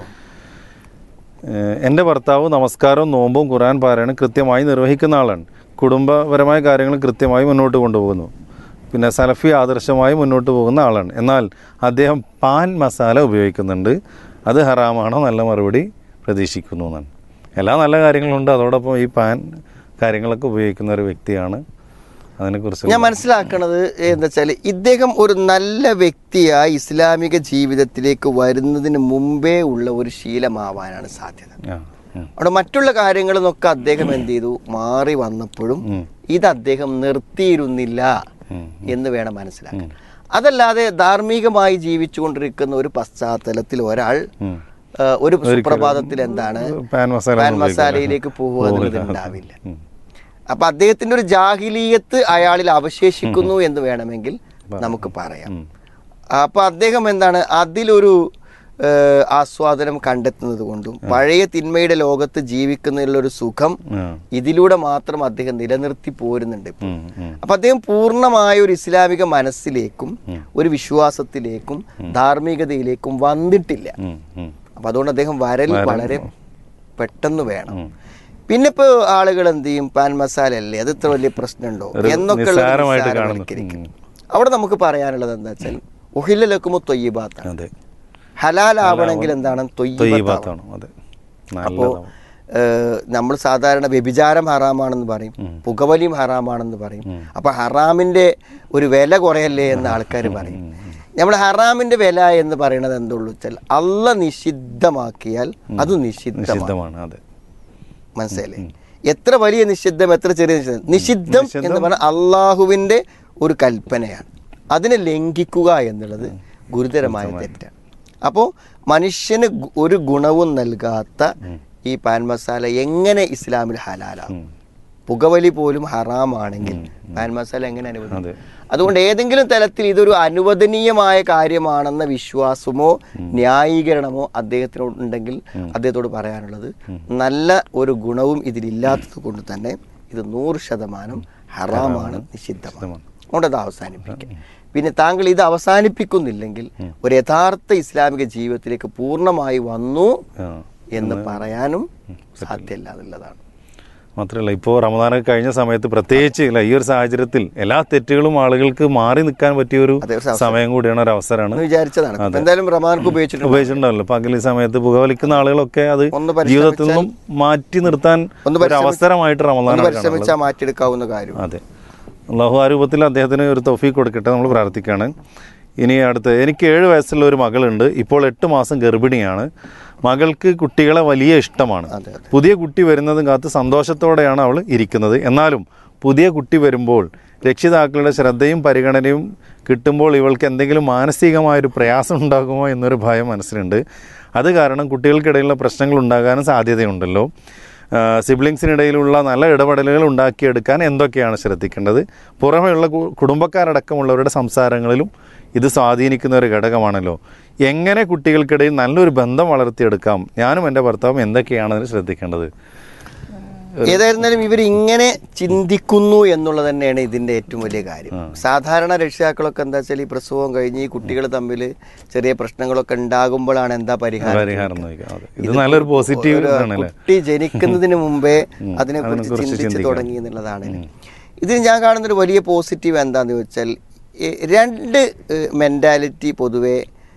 ഏഹ് എൻ്റെ ഭർത്താവ് നമസ്കാരവും നോമ്പും ഖുറാൻ പാരായണം കൃത്യമായി നിർവഹിക്കുന്ന ആളാണ് കുടുംബപരമായ കാര്യങ്ങൾ കൃത്യമായി മുന്നോട്ട് കൊണ്ടുപോകുന്നു പിന്നെ സലഫി ആദർശമായി മുന്നോട്ട് പോകുന്ന ആളാണ് എന്നാൽ അദ്ദേഹം പാൻ മസാല ഉപയോഗിക്കുന്നുണ്ട് അത് ഹറാമാണോ നല്ല മറുപടി പ്രതീക്ഷിക്കുന്നു എന്നാണ് എല്ലാ നല്ല കാര്യങ്ങളുണ്ട് അതോടൊപ്പം ഈ പാൻ കാര്യങ്ങളൊക്കെ ഉപയോഗിക്കുന്ന ഒരു വ്യക്തിയാണ് അതിനെക്കുറിച്ച് ഞാൻ മനസ്സിലാക്കണത് എന്താ വെച്ചാൽ ഇദ്ദേഹം ഒരു നല്ല വ്യക്തിയായി ഇസ്ലാമിക ജീവിതത്തിലേക്ക് വരുന്നതിന് മുമ്പേ ഉള്ള ഒരു ശീലമാവാനാണ് സാധ്യത ആ, ഉം. അവിടെ മറ്റുള്ള കാര്യങ്ങളിൽ നിന്നൊക്കെ അദ്ദേഹം എന്ത് ചെയ്തു മാറി വന്നപ്പോഴും ഇത് അദ്ദേഹം നിർത്തിയിരുന്നില്ല എന്ന് വേണം മനസ്സിലാക്കാൻ അതല്ലാതെ ധാർമ്മികമായി ജീവിച്ചുകൊണ്ടിരിക്കുന്ന ഒരു പശ്ചാത്തലത്തിൽ ഒരാൾ ആ, ഒരു സുപ്രഭാതത്തിൽ എന്താണ് പാൻ മസാല പാൻ ഒന്നും മസാലയിലേക്ക് പോവുക എന്നുള്ളത് പോകില്ല. ഉണ്ടാവില്ല അപ്പൊ അദ്ദേഹത്തിന്റെ ഒരു ജാഹിലീയത്ത് അയാളിൽ അവശേഷിക്കുന്നു എന്ന് വേണമെങ്കിൽ നമുക്ക് പറയാം അപ്പൊ അദ്ദേഹം എന്താണ് അതിലൊരു ഏഹ്, ആസ്വാദനം കണ്ടെത്തുന്നത് കൊണ്ടും പഴയ തിന്മയുടെ ലോകത്ത് ജീവിക്കുന്നതിലുള്ള ഒരു സുഖം ആ. ഇതിലൂടെ മാത്രം അദ്ദേഹം നിലനിർത്തി പോരുന്നുണ്ട് ഇപ്പോൾ. ഉം, ഉം. അപ്പൊ അദ്ദേഹം പൂർണ്ണമായ ഒരു ഇസ്ലാമിക മനസ്സിലേക്കും ഒരു വിശ്വാസത്തിലേക്കും ധാർമ്മികതയിലേക്കും വന്നിട്ടില്ല ഉം, ഉം. അപ്പൊ അതുകൊണ്ട് അദ്ദേഹം വരൽ വളരെ പെട്ടെന്ന് വേണം പിന്നെ ഇപ്പൊ ആളുകൾ എന്ത് ചെയ്യും പാൻ മസാല അല്ലേ അത് ഇത്ര വലിയ പ്രശ്നമുണ്ടോ ഒരു എന്നൊക്കെ ഉള്ളത് നിസ്സാരമായിട്ട് നിസ്സാരവൽക്കരിക്കും. കാണുന്നു. അവിടെ നമുക്ക് പറയാനുള്ളത് എന്താ വെച്ചാൽ ഒഹിലലക്കുമോ തൊയ്യബാത്താണ് അതെ ഹലാലാവണമെങ്കിൽ എന്താണ് തൊയ്യബാത്താണ് തൊയ്യബാത്താണ് അതെ അപ്പോ നല്ലതാണ് നമ്മൾ സാധാരണ വ്യഭിചാരം ഹറാമാണെന്ന് പറയും പുകവലിയും ഹറാമാണെന്ന് പറയും അപ്പൊ ഹറാമിന്റെ ഒരു വില കുറയല്ലേ എന്ന് ആൾക്കാർ പറയും നമ്മൾ ഹറാമിന്റെ വില എന്ന് പറയുന്നത് എന്തുള്ളൂ വെച്ചാൽ അല്ല നിഷിദ്ധമാക്കിയാൽ അത് നിഷിദ്ധമാണ് നിഷിദ്ധമാണ് അതെ മനസ്സിലായില്ലേ എത്ര വലിയ നിഷിദ്ധം എത്ര ചെറിയ നിഷിദ്ധം നിഷിദ്ധം എന്ന് പറഞ്ഞാൽ അള്ളാഹുവിന്റെ ഒരു കൽപ്പനയാണ് അതിനെ ലംഘിക്കുക എന്നുള്ളത് ഗുരുതരമായ തെറ്റാണ് അപ്പോൾ മനുഷ്യന് ഗു- ഒരു ഗുണവും നൽകാത്ത ഈ പാൻ മസാല എങ്ങനെ ഇസ്ലാമിൽ ഹലാലാകും പുകവലി പോലും ഹറാമാണെങ്കിൽ പാൻ മസാല എങ്ങനെ അനുവദിക്കും അതെ. അതുകൊണ്ട് ഏതെങ്കിലും തലത്തിൽ ഇതൊരു അനുവദനീയമായ കാര്യമാണെന്ന വിശ്വാസമോ ന്യായീകരണമോ അദ്ദേഹത്തിനോട് ഉണ്ടെങ്കിൽ അദ്ദേഹത്തോട് പറയാനുള്ളത് നല്ല ഒരു ഗുണവും ഇതിലില്ലാത്തത് കൊണ്ട് തന്നെ ഇത് നൂറ് ശതമാനം ഹറാമാണ് നിഷിദ്ധമാണ് അതുകൊണ്ട് അത് അവസാനിപ്പിക്കാം പിന്നെ താങ്കൾ ഇത് അവസാനിപ്പിക്കുന്നില്ലെങ്കിൽ ഒരു യഥാർത്ഥ ഇസ്ലാമിക ജീവിതത്തിലേക്ക് പൂർണ്ണമായി വന്നു ആ. എന്ന് പറയാനും സാധ്യമല്ല എന്നുള്ളതാണ് മാത്രമല്ല ഇപ്പോൾ റമദാനൊക്കെ കഴിഞ്ഞ സമയത്ത് പ്രത്യേകിച്ച് ഇല്ല ഈ ഒരു സാഹചര്യത്തിൽ എല്ലാ തെറ്റുകളും ആളുകൾക്ക് മാറി നിൽക്കാൻ പറ്റിയ ഒരു അതെ, ഒരു അവസരം. സമയം കൂടിയാണ് ഒരു അവസരമാണ് എന്ന് വിചാരിച്ചതാണ് അപ്പൊ എന്തായാലും റമാൻക്ക് ഉപയോഗിച്ചിട്ടുണ്ട് ഉപയോഗിച്ചിട്ടുണ്ടാവല്ലോ പകൽ ഈ സമയത്ത് പുകവലിക്കുന്ന ആളുകളൊക്കെ അത് ഒന്ന് പരിശ്രമിച്ചാൽ- ജീവിതത്തിൽ നിന്നും മാറ്റി നിർത്താൻ ഒന്ന് ഒരു പരിശ്രമിച്ച- അവസരമായിട്ട് ഒന്ന് റമദാനാണ് കാണുന്നത് പരിശ്രമിച്ചാൽ മാറ്റിയെടുക്കാവുന്ന കാര്യം അതെ അള്ളാഹു ആ രൂപത്തിൽ അദ്ദേഹത്തിന് ഒരു തൗഫീഖ് കൊടുക്കട്ടെ നമ്മൾ പ്രാർത്ഥിക്കുകയാണ് ഇനി അടുത്ത് എനിക്ക് ഏഴ് വയസ്സുള്ള ഒരു മകളുണ്ട് ഇപ്പോൾ എട്ട് മാസം ഗർഭിണിയാണ് മകൾക്ക് കുട്ടികളെ വലിയ ഇഷ്ടമാണ് അതെ, പുതിയ കുട്ടി വരുന്നതും കാത്ത് സന്തോഷത്തോടെയാണ് അവൾ ഇരിക്കുന്നത് എന്നാലും പുതിയ കുട്ടി വരുമ്പോൾ രക്ഷിതാക്കളുടെ ശ്രദ്ധയും പരിഗണനയും കിട്ടുമ്പോൾ ഇവൾക്ക് എന്തെങ്കിലും മാനസികമായൊരു പ്രയാസം ഉണ്ടാകുമോ എന്നൊരു ഭയം മനസ്സിലുണ്ട് അത് കാരണം കുട്ടികൾക്കിടയിലുള്ള പ്രശ്നങ്ങൾ ഉണ്ടാകാനും സാധ്യതയുണ്ടല്ലോ സിബ്ലിങ്സിനിടയിലുള്ള നല്ല ഇടപെടലുകൾ ഉണ്ടാക്കിയെടുക്കാൻ എന്തൊക്കെയാണ് ശ്രദ്ധിക്കേണ്ടത് പുറമെയുള്ള കു- കുടുംബക്കാരടക്കമുള്ളവരുടെ സംസാരങ്ങളിലും ഇത് സ്വാധീനിക്കുന്ന ഒരു ഘടകമാണല്ലോ എങ്ങനെ കുട്ടികൾക്കിടയിൽ നല്ലൊരു ബന്ധം വളർത്തിയെടുക്കാം ഞാനും എൻ്റെ ഭർത്താവും എന്തൊക്കെയാണ് അതിന് ശ്രദ്ധിക്കേണ്ടത് ഏതായിരുന്നാലും ഇവർ ഇങ്ങനെ ചിന്തിക്കുന്നു എന്നുള്ളത് തന്നെയാണ് ഇതിന്റെ ഏറ്റവും വലിയ കാര്യം സാധാരണ രക്ഷിതാക്കളൊക്കെ എന്താ വെച്ചാൽ ഈ പ്രസവം കഴിഞ്ഞ് ഈ കുട്ടികൾ തമ്മിൽ ചെറിയ പ്രശ്നങ്ങളൊക്കെ ഉണ്ടാകുമ്പോഴാണ് എന്താ പരിഹാരം പരിഹാരം നോക്കാം അതെ ഇത് നല്ലൊരു പോസിറ്റീവ് ഒരു ആണല്ലേ കുട്ടി ജനിക്കുന്നതിന് മുമ്പേ അതിനെ കുറിച്ച് അതിനെക്കുറിച്ച് ചിന്തിച്ച് ചിന്തിക്കണം. തുടങ്ങി എന്നുള്ളതാണ് ഇതിൽ ഞാൻ കാണുന്നൊരു വലിയ പോസിറ്റീവ് എന്താന്ന് വെച്ചാൽ ഈ രണ്ട് മെന്റാലിറ്റി പൊതുവെ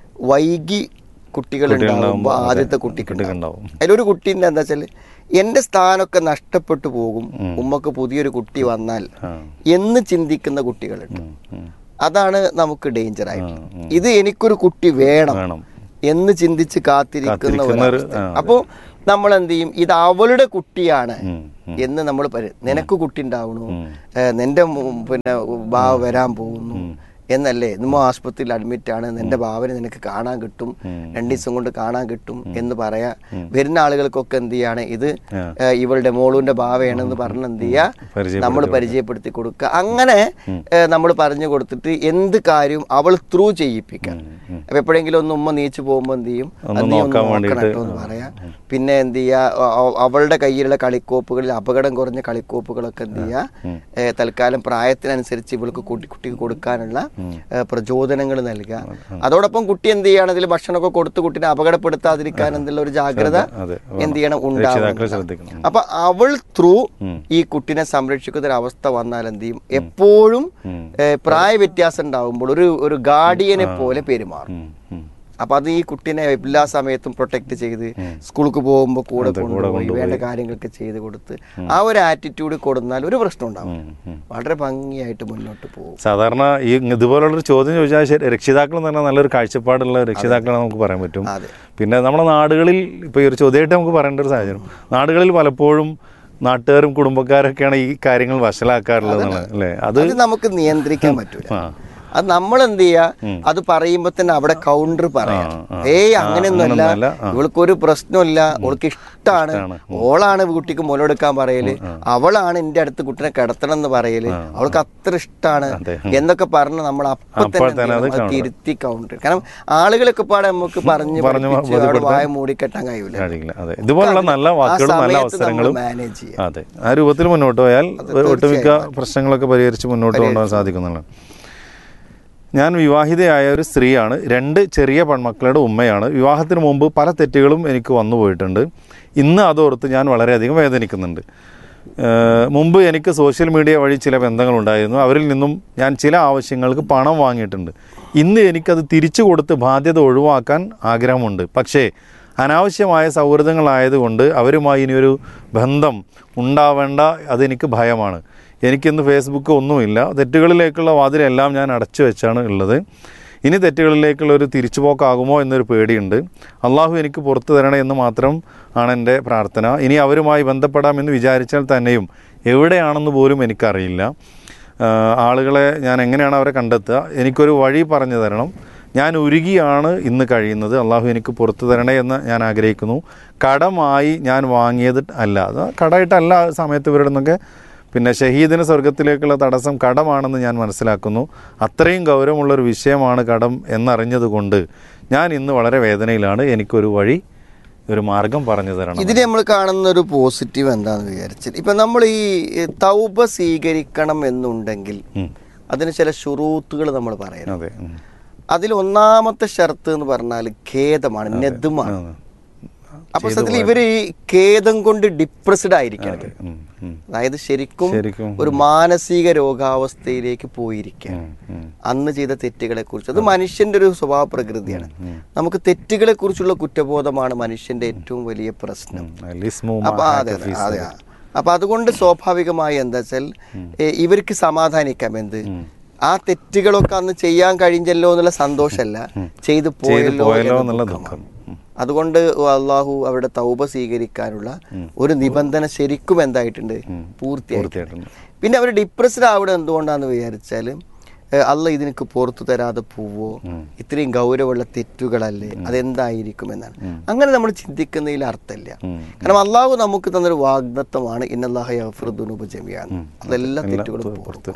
വൈകി കുട്ടികൾ ഉണ്ടാകുമ്പോൾ ആദ്യത്തെ കുട്ടിക്ക് കുട്ടിക്ക് ഉണ്ടാവും. ഉണ്ടാവും. അതിലൊരു കുട്ടീൻ്റെ എന്താ വെച്ചാൽ എന്റെ സ്ഥാനമൊക്കെ നഷ്ടപ്പെട്ടു പോകും ഉമ്മക്ക് പുതിയൊരു കുട്ടി വന്നാൽ ആ. എന്ന് ചിന്തിക്കുന്ന കുട്ടികളുണ്ട് ഉം, ഉം. അതാണ് നമുക്ക് ഡേഞ്ചർ ആയിട്ട് ആ, ഉം. ഇത് എനിക്കൊരു കുട്ടി വേണം വേണം എന്ന് ചിന്തിച്ച് കാത്തിരിക്കുന്ന കാത്തിരിക്കുന്ന ഒരു- ഒരവസ്ഥ. ആ, അതെ. അപ്പോ നമ്മൾ എന്ത് ചെയ്യും ഇത് അവളുടെ കുട്ടിയാണ് ഉം, ഉം. എന്ന് നമ്മൾ പരി- നിനക്ക് കുട്ടി ഉണ്ടാവണു ഉം. ഏഹ് നിന്റെ മു- പിന്നെ ബാവ വരാൻ പോകുന്നു എന്നല്ലേ നമ്മ ആസ്പത്രിയിൽ അഡ്മിറ്റ് ആണ് നിന്റെ ഭാവനെ നിനക്ക് കാണാൻ കിട്ടും രണ്ടു ദിവസം കൊണ്ട് കാണാൻ കിട്ടും എന്ന് പറയാ വരുന്ന ആളുകൾക്കൊക്കെ എന്ത് ചെയ്യാണ് ഇത് ആ. ഏഹ് ഇവളുടെ മോളുവിന്റെ ഭാവയാണെന്ന് പറഞ്ഞ് എന്ത് ചെയ്യാ പരിചയപ്പെടുത്തി നമ്മൾ പരിചയപ്പെടുത്തി കൊടുക്കുക അങ്ങനെ നമ്മൾ പറഞ്ഞു കൊടുത്തിട്ട് എന്ത് കാര്യവും അവൾ ത്രൂ ചെയ്യിപ്പിക്കാം അപ്പൊ എപ്പോഴെങ്കിലും ഒന്ന് ഉമ്മ നീച്ചു പോകുമ്പോ എന്ത് ചെയ്യും ഒന്ന് അത് നീ ഒന്ന് നോക്കാൻ നോക്കണം വേണ്ടിയിട്ട്. കേട്ടോ എന്ന് പറയാ പിന്നെ എന്ത് ചെയ്യാ അ- അ- അവളുടെ കയ്യിലുള്ള കളിക്കോപ്പുകളിൽ അപകടം കുറഞ്ഞ കളിക്കോപ്പുകളൊക്കെ എന്ത് ചെയ്യാ ഏ, തൽക്കാലം പ്രായത്തിനനുസരിച്ച് ഇവൾക്ക് കുട്ടി കുട്ടിക്ക് കൊടുക്കാനുള്ള ഏ, പ്രചോദനങ്ങൾ നൽകുക അതോടൊപ്പം കുട്ടി എന്ത് ചെയ്യണം ഇതിൽ ഭക്ഷണമൊക്കെ കൊടുത്ത് കുട്ടിനെ അപകടപ്പെടുത്താതിരിക്കാൻ എന്നുള്ള ഒരു ജാഗ്രത അതെ, എന്ത് ചെയ്യണം രക്ഷിതാക്കൾ ഉണ്ടാവണം ശ്രദ്ധിക്കണം. അപ്പൊ അവൾ ത്രൂ ഉം. ഈ കുട്ടിനെ സംരക്ഷിക്കുന്ന ഒരു അവസ്ഥ വന്നാൽ എന്ത് ചെയ്യും എപ്പോഴും ഉം. ഏ, പ്രായ വ്യത്യാസം ഉണ്ടാവുമ്പോൾ ഒരു ഒരു ഗാർഡിയനെ പോലെ പെരുമാറും ഉം, ഉം. അപ്പൊ അത് ഈ കുട്ടീനെ എല്ലാ സമയത്തും പ്രൊട്ടക്ട് ചെയ്ത് സ്കൂൾക്ക് പോകുമ്പോൾ കൂടെ കൊണ്ടുപോയി വേണ്ട കാര്യങ്ങളൊക്കെ ചെയ്ത് കൊടുത്ത് ആ ഒരു ആറ്റിറ്റ്യൂഡ് കൊടുന്നാൽ ഒരു പ്രശ്നം ഉണ്ടാവും ഉം, ഉം. വളരെ ഭംഗിയായിട്ട് മുന്നോട്ട് പോകും സാധാരണ ഈ ഇതുപോലുള്ളൊരു ചോദ്യം ചോദിച്ചാൽ ശരി രക്ഷിതാക്കൾ എന്ന് പറഞ്ഞാൽ നല്ലൊരു കാഴ്ചപ്പാടുള്ള രക്ഷിതാക്കളെ നമുക്ക് പറയാൻ പറ്റും അതെ. പിന്നെ നമ്മുടെ നാടുകളിൽ ഇപ്പോൾ ഈ ഒരു ചോദ്യമായിട്ട് നമുക്ക് പറയേണ്ട ഒരു സാഹചര്യം നാടുകളിൽ പലപ്പോഴും നാട്ടുകാരും കുടുംബക്കാരൊക്കെയാണ് ഈ കാര്യങ്ങൾ വഷളാക്കാറുള്ളത് എന്നുള്ളത് അല്ലേ അത് അത് നമുക്ക് നിയന്ത്രിക്കാൻ പറ്റൂല ആ. അത് നമ്മൾ എന്ത് ചെയ്യാ അത് പറയുമ്പോ തന്നെ അവിടെ കൗണ്ടർ പറയാം ആ, ആ. ഏയ് ആ, അങ്ങനെയൊന്നുമല്ല അങ്ങനെയൊന്നുമല്ല. ആ. ഇവൾക്കൊരു പ്രശ്നമില്ല അവൾക്ക് ഇഷ്ടാണ് ഇഷ്ടാണ്. ഓളാണ് കുട്ടിക്ക് മുലമെടുക്കാൻ പറയല് അവളാണ് എന്റെ അടുത്ത് കുട്ടിനെ കിടത്തണം എന്ന് പറയല് അവൾക്ക് അത്ര ഇഷ്ടാണ് അതെ. എന്നൊക്കെ പറഞ്ഞ് നമ്മൾ അപ്പൊ അപ്പോൾ തന്നെ എന്ത് തന്നെ അത് ചെയ്യണം? അത് counter. തിരുത്തി കൗണ്ടർ കാരണം ആളുകളൊക്കെ പാടെ നമുക്ക് പറഞ്ഞു പറഞ്ഞ് പഠിപ്പിച്ച് അവിടെ ബോധ്യപ്പെടുത്താൻ വായ മൂടിക്കെട്ടാൻ കഴിയൂല കഴിയില്ല അതെ ഇതുപോലുള്ള നല്ല ആ വാക്കുകളും നല്ല സമയത്ത് അവസരങ്ങളും നമ്മൾ manage ചെയ്യാം. അതെ ആ രൂപത്തിൽ മുന്നോട്ട് പോയാൽ ഒട്ടുമിക്ക പ്രശ്നങ്ങളൊക്കെ പരിഹരിച്ച് മുന്നോട്ട് കൊണ്ടുപോകാൻ സാധിക്കുന്നുള്ളതാണ് ഞാൻ വിവാഹിതയായ ഒരു സ്ത്രീയാണ് രണ്ട് ചെറിയ പെൺമക്കളുടെ ഉമ്മയാണ് വിവാഹത്തിന് മുമ്പ് പല തെറ്റുകളും എനിക്ക് വന്നു പോയിട്ടുണ്ട് ഇന്ന് അതോർത്ത് ഞാൻ വളരെയധികം വേദനിക്കുന്നുണ്ട് ഏഹ് മുമ്പ് എനിക്ക് സോഷ്യൽ മീഡിയ വഴി ചില ബന്ധങ്ങളുണ്ടായിരുന്നു അവരിൽ നിന്നും ഞാൻ ചില ആവശ്യങ്ങൾക്ക് പണം വാങ്ങിയിട്ടുണ്ട് ഇന്ന് എനിക്കത് തിരിച്ചു കൊടുത്ത് ബാധ്യത ഒഴിവാക്കാൻ ആഗ്രഹമുണ്ട് പക്ഷേ അനാവശ്യമായ സൗഹൃദങ്ങളായതുകൊണ്ട് അവരുമായി ഇനിയൊരു ബന്ധം ഉണ്ടാവേണ്ട അതെനിക്ക് ഭയമാണ് എനിക്കിന്ന് ഫേസ്ബുക്ക് ഒന്നുമില്ല തെറ്റുകളിലേക്കുള്ള വാതിലെല്ലാം ഞാൻ അടച്ചു വെച്ചാണ് ഉള്ളത് ഇനി തെറ്റുകളിലേക്കുള്ള ഒരു തിരിച്ചുപോക്കാകുമോ എന്നൊരു പേടിയുണ്ട് അള്ളാഹു എനിക്ക് പുറത്തു തരണേ എന്ന് മാത്രം ആണ് എൻ്റെ പ്രാർത്ഥന ഇനി അവരുമായി ബന്ധപ്പെടാമെന്ന് വിചാരിച്ചാൽ തന്നെയും എവിടെയാണെന്ന് പോലും എനിക്കറിയില്ല ആഹ് ആളുകളെ ഞാൻ എങ്ങനെയാണ് അവരെ കണ്ടെത്തുക എനിക്കൊരു വഴി പറഞ്ഞു തരണം ഞാൻ ഉരുകിയാണ് ഇന്ന് കഴിയുന്നത് അള്ളാഹു എനിക്ക് പുറത്തു തരണേ എന്ന് ഞാൻ ആഗ്രഹിക്കുന്നു കടമായി ഞാൻ വാങ്ങിയത് അല്ല അത് കടമായിട്ടല്ല ആ സമയത്ത് ഇവരുടെ നിന്നൊക്കെ പിന്നെ ഷഹീദിന് സ്വർഗത്തിലേക്കുള്ള തടസ്സം കടമാണെന്ന് ഞാൻ മനസ്സിലാക്കുന്നു അത്രയും ഗൗരവമുള്ളൊരു വിഷയമാണ് കടം എന്നറിഞ്ഞതുകൊണ്ട് ഞാൻ ഇന്ന് വളരെ വേദനയിലാണ് എനിക്കൊരു വഴി ഒരു മാർഗം പറഞ്ഞു തരണം ഇതിൽ നമ്മൾ കാണുന്ന ഒരു പോസിറ്റീവ് എന്താന്ന് വിചാരിച്ചാൽ ഇപ്പൊ നമ്മൾ ഈ തൗബ സ്വീകരിക്കണം എന്നുണ്ടെങ്കിൽ ഉം. അതിന് ചില ഷുറൂത്തുകൾ നമ്മൾ പറയണം അതെ ഉം. അതിൽ ഒന്നാമത്തെ ഷർത്ത് എന്ന് പറഞ്ഞാൽ ഖേദമാണ് നെതുമാണ് ആ. അപ്പൊ സത്യത്തിൽ ഇവര് ഈ ഖേദം കൊണ്ട് ഡിപ്രസ്ഡ് ആയിരിക്കണം അതെ ഉം, ഉം. അതായത് ശരിക്കും ശരിക്കും. ഒരു മാനസിക രോഗാവസ്ഥയിലേക്ക് പോയിരിക്കുക ഉം, ഉം. അന്ന് ചെയ്ത തെറ്റുകളെ കുറിച്ച് അത് മനുഷ്യന്റെ ഒരു സ്വഭാവ പ്രകൃതിയാണ് നമുക്ക് തെറ്റുകളെ കുറിച്ചുള്ള കുറ്റബോധമാണ് മനുഷ്യന്റെ ഏറ്റവും വലിയ പ്രശ്നം ഉം. അലിസ്മു അപ്പൊ അതെ അതെ അതെ അപ്പൊ അതുകൊണ്ട് സ്വാഭാവികമായി എന്താ വെച്ചാൽ ഏ, ഇവർക്ക് സമാധാനിക്കാം എന്ത് ആ തെറ്റുകളൊക്കെ അന്ന് ചെയ്യാൻ കഴിഞ്ഞല്ലോ എന്നുള്ള സന്തോഷമല്ല ചെയ്തു പോയല്ലോ പോയല്ലോ എന്ന എന്നുള്ള ദുഃഖമാണ്. ദുഃഖം ഉം. അതുകൊണ്ട് അള്ളാഹു അവരുടെ തൗബ സ്വീകരിക്കാനുള്ള ഒരു നിബന്ധന ശരിക്കും എന്തായിട്ടുണ്ട് പൂർത്തിയായിട്ടുണ്ട് പൂർത്തിയായിട്ടുണ്ട്. പിന്നെ അവർ ഡിപ്രസ്ഡ് ആവിടെ എന്തുകൊണ്ടാന്ന് വിചാരിച്ചാൽ അല്ല ഇതിനക്ക് പുറത്തു തരാതെ പോവോ ഇത്രയും ഗൗരവമുള്ള തെറ്റുകളല്ലേ അതെന്തായിരിക്കും എന്നാണ് അങ്ങനെ നമ്മൾ ചിന്തിക്കുന്നതിൽ അർത്ഥമില്ല കാരണം അള്ളാഹു നമുക്ക് തന്നൊരു വാഗ്ദത്തമാണ് ഇന്നല്ലാഹുനുപ ജമിയാണ് അതെല്ലാ തെറ്റുകളും പുറത്തു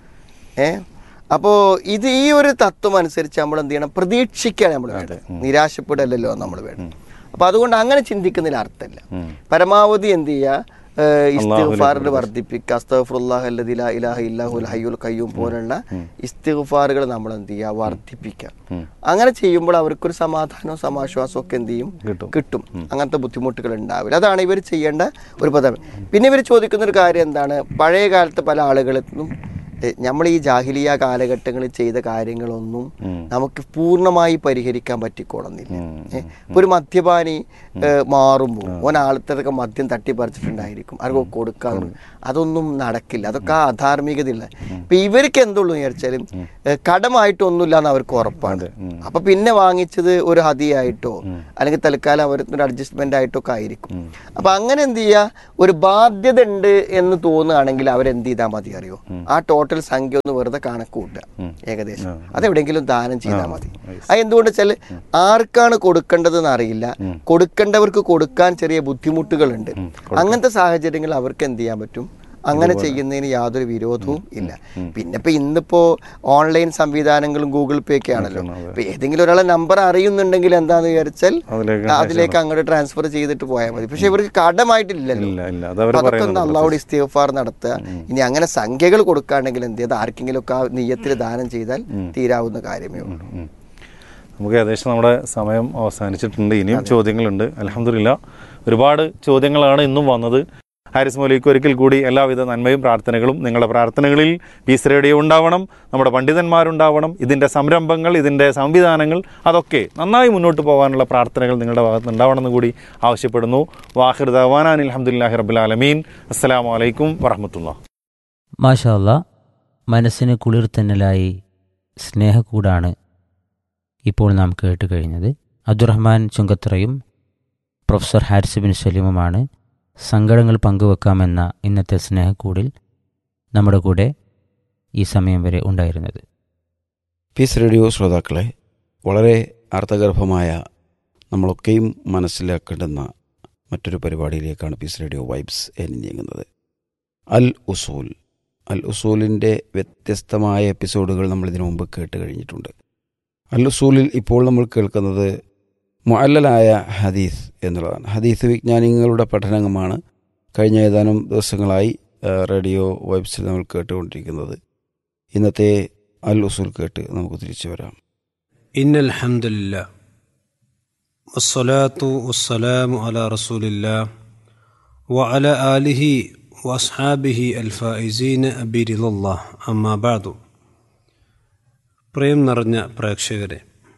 ഏ അപ്പോ ഇത് ഈ ഒരു തത്വം അനുസരിച്ച് നമ്മൾ എന്ത് ചെയ്യണം പ്രതീക്ഷിക്കുകയാണ് നമ്മൾ വേണ്ടത് നിരാശപ്പെടലല്ലോ നമ്മൾ വേണം അപ്പൊ അതുകൊണ്ട് അങ്ങനെ ചിന്തിക്കുന്നതിൽ അർത്ഥമില്ല പരമാവധി എന്ത് ചെയ്യുക ഇസ്തിഗ്ഫാറിന് വർദ്ധിപ്പിക്കുക അസ്തഗ്ഫിറുല്ലാഹ് അല്ലദി ലാ ഇലാഹ ഇല്ലാഹുൽ ഹയ്യുൽ ഖയ്യൂം പോലുള്ള ഇസ്തിഗ്ഫാറുകൾ നമ്മൾ എന്ത് ചെയ്യുക വർദ്ധിപ്പിക്കുക അങ്ങനെ ചെയ്യുമ്പോൾ അവർക്കൊരു സമാധാനവും സമാശ്വാസവും ഒക്കെ എന്ത് ചെയ്യും കിട്ടും അങ്ങനത്തെ ബുദ്ധിമുട്ടുകൾ ഉണ്ടാവില്ല അതാണ് ഇവർ ചെയ്യേണ്ട ഒരു പദം പിന്നെ ഇവർ ചോദിക്കുന്ന ഒരു കാര്യം എന്താണ് പഴയ കാലത്ത് പല ആളുകളും നമ്മൾ ഈ ജാഹിലിയ കാലഘട്ടങ്ങളിൽ ചെയ്ത കാര്യങ്ങളൊന്നും നമുക്ക് പൂർണ്ണമായി പരിഹരിക്കാൻ പറ്റിക്കോളുന്നില്ല ഏ, ഇപ്പൊ ഒരു മദ്യപാനി ഏ, മാറുമ്പോൾ ഓൻ ആളത്തൊക്കെ മദ്യം തട്ടിപ്പറിച്ചിട്ടുണ്ടായിരിക്കും ആർക്കും കൊടുക്കാൻ അതൊന്നും നടക്കില്ല അതൊക്കെ ആ അധാർമികതയുള്ള ഇപ്പൊ ഇവർക്ക് എന്തുള്ളൂ വിചാരിച്ചാലും ഏ, കടമായിട്ടൊന്നുമില്ല എന്ന് അവർക്ക് ഉറപ്പാണ് അപ്പൊ പിന്നെ വാങ്ങിച്ചത് ഒരു ഹതിയായിട്ടോ അല്ലെങ്കിൽ തൽക്കാലം അവർക്ക് ഒരു അഡ്ജസ്റ്റ്മെന്റ് ആയിട്ടോ ഒക്കെ ആയിരിക്കും അപ്പൊ അങ്ങനെ എന്ത് ചെയ്യുക ഒരു ബാധ്യത ഉണ്ട് എന്ന് തോന്നുകയാണെങ്കിൽ അവരെന്ത് ചെയ്താൽ മതി അറിയോ ആ ടോട്ടൽ സംഖ്യ ഒന്ന് വെറുതെ കണക്ക് കൂട്ടുക ഏകദേശം അതെവിടെയെങ്കിലും ദാനം ചെയ്താൽ മതി അത് എന്തുകൊണ്ട് വെച്ചാൽ ആർക്കാണ് കൊടുക്കേണ്ടതെന്ന് അറിയില്ല കൊടുക്കേണ്ടവർക്ക് കൊടുക്കാൻ ചെറിയ ബുദ്ധിമുട്ടുകളുണ്ട് അങ്ങനത്തെ സാഹചര്യങ്ങളിൽ അവർക്ക് എന്ത് ചെയ്യാൻ പറ്റും അങ്ങനെ ചെയ്യുന്നതിന് യാതൊരു വിരോധവും ഇല്ല പിന്നെ ഇപ്പൊ ഇന്നിപ്പോ ഓൺലൈൻ സംവിധാനങ്ങളും ഗൂഗിൾ പേ ഒക്കെ ആണല്ലോ ഇപ്പൊ ഏതെങ്കിലും ഒരാളെ നമ്പർ അറിയുന്നുണ്ടെങ്കിൽ എന്താന്ന് വിചാരിച്ചാൽ അതിലേക്ക് അങ്ങോട്ട് ട്രാൻസ്ഫർ ചെയ്തിട്ട് പോയാൽ മതി പക്ഷെ ഇവർക്ക് കടമായിട്ടില്ലല്ലോ ഇല്ല ഇല്ല അത് അവർ അപ്പൊ അതൊക്കെ ഒന്ന് അള്ളാഹോട് ഇസ്തിഗ്ഫാർ നടത്തുക ഇനി അങ്ങനെ സംഖ്യകൾ കൊടുക്കുകയാണെങ്കിൽ എന്ത് ചെയ്ത് ആർക്കെങ്കിലും ഒക്കെ ആ നീയത്തിൽ ദാനം ചെയ്താൽ തീരാവുന്ന കാര്യമേ ഉള്ളൂ ഉം. നമുക്ക് ഏകദേശം നമ്മുടെ സമയം അവസാനിച്ചിട്ടുണ്ട് ഇനിയും ചോദ്യങ്ങളുണ്ട് അലഹമില്ല ഒരുപാട് ചോദ്യങ്ങളാണ് ഇന്നും വന്നത് ഹാരിസ് മൗലിക്ക് ഒരിക്കൽ കൂടി എല്ലാവിധ നന്മയും പ്രാർത്ഥനകളും നിങ്ങളുടെ പ്രാർത്ഥനകളിൽ പീസ് റേഡിയോ ഉണ്ടാവണം നമ്മുടെ പണ്ഡിതന്മാരുണ്ടാവണം ഇതിൻ്റെ സംരംഭങ്ങൾ ഇതിൻ്റെ സംവിധാനങ്ങൾ അതൊക്കെ നന്നായി മുന്നോട്ട് പോകാനുള്ള പ്രാർത്ഥനകൾ നിങ്ങളുടെ ഭാഗത്ത് ഉണ്ടാവണമെന്ന് കൂടി ആവശ്യപ്പെടുന്നു വാഹിർ ദവാനാൻ അലഹമുല്ലാഹി റബുലാലമീൻ അസ്സാം വലൈക്കും വറഹമത്തുള്ള മാഷാല്ല മനസ്സിന് കുളിർത്തന്നലായി സ്നേഹക്കൂടാണ് ഇപ്പോൾ നാം കേട്ട് കഴിഞ്ഞത് അബ്ദുറഹ്മാൻ ചുങ്കത്രയും പ്രൊഫസർ ഹാരിസ് ബിൻ സലീമുമാണ് സങ്കടങ്ങൾ പങ്കുവെക്കാമെന്ന ഇന്നത്തെ സ്നേഹക്കൂടിൽ നമ്മുടെ കൂടെ ഈ സമയം വരെ ഉണ്ടായിരുന്നത് പീസ് റേഡിയോ ശ്രോതാക്കളെ വളരെ അർത്ഥഗർഭമായ നമ്മളൊക്കെയും മനസ്സിലാക്കേണ്ടുന്ന മറ്റൊരു പരിപാടിയിലേക്കാണ് പീസ് റേഡിയോ വൈബ്സ് എന്ന് നീങ്ങുന്നത് അൽ ഉസൂൽ അൽ ഉസൂലിൻ്റെ വ്യത്യസ്തമായ എപ്പിസോഡുകൾ നമ്മൾ ഇതിനു മുമ്പ് കേട്ട് കഴിഞ്ഞിട്ടുണ്ട് അൽ ഉസൂലിൽ ഇപ്പോൾ നമ്മൾ കേൾക്കുന്നത് മുഅല്ലലായ ഹദീസ് എന്നുള്ളതാണ് ഹദീസ് വിജ്ഞാനികളുടെ പഠനമാണ് കഴിഞ്ഞ ഏതാനും ദിവസങ്ങളായി ആ, റേഡിയോ വൈബ്സിൽ നമ്മൾ കേട്ടുകൊണ്ടിരിക്കുന്നത് ഇന്നത്തെ അൽ ഉസൂൽ കേട്ട് നമുക്ക് തിരിച്ചു വരാം إن الحمد لله والصلاة والسلام على رسول الله وعلى آله وأصحابه الفائزين برضا الله أما بعد പ്രേം നിറഞ്ഞ പ്രേക്ഷകരെ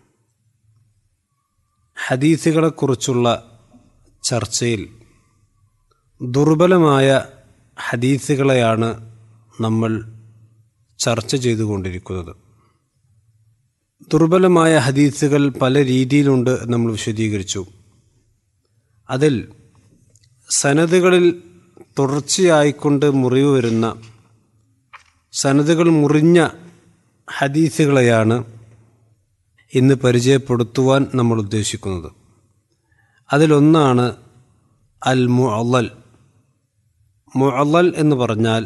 ഹദീസുകളെക്കുറിച്ചുള്ള ചർച്ചയിൽ ദുർബലമായ ഹദീസുകളെയാണ് നമ്മൾ ചർച്ച ചെയ്തുകൊണ്ടിരിക്കുന്നത് ദുർബലമായ ഹദീസുകൾ പല രീതിയിലുണ്ട് നമ്മൾ വിശദീകരിച്ചു അതിൽ സനതുകളിൽ തുടർച്ചയായിക്കൊണ്ട് മുറിവ് വരുന്ന സനതുകൾ മുറിഞ്ഞ ഹദീസുകളെയാണ് ഇന്ന് പരിചയപ്പെടുത്തുവാൻ നമ്മൾ ഉദ്ദേശിക്കുന്നത് അതിലൊന്നാണ് അൽ മുഅല്ലൽ മുഅല്ലൽ എന്ന് പറഞ്ഞാൽ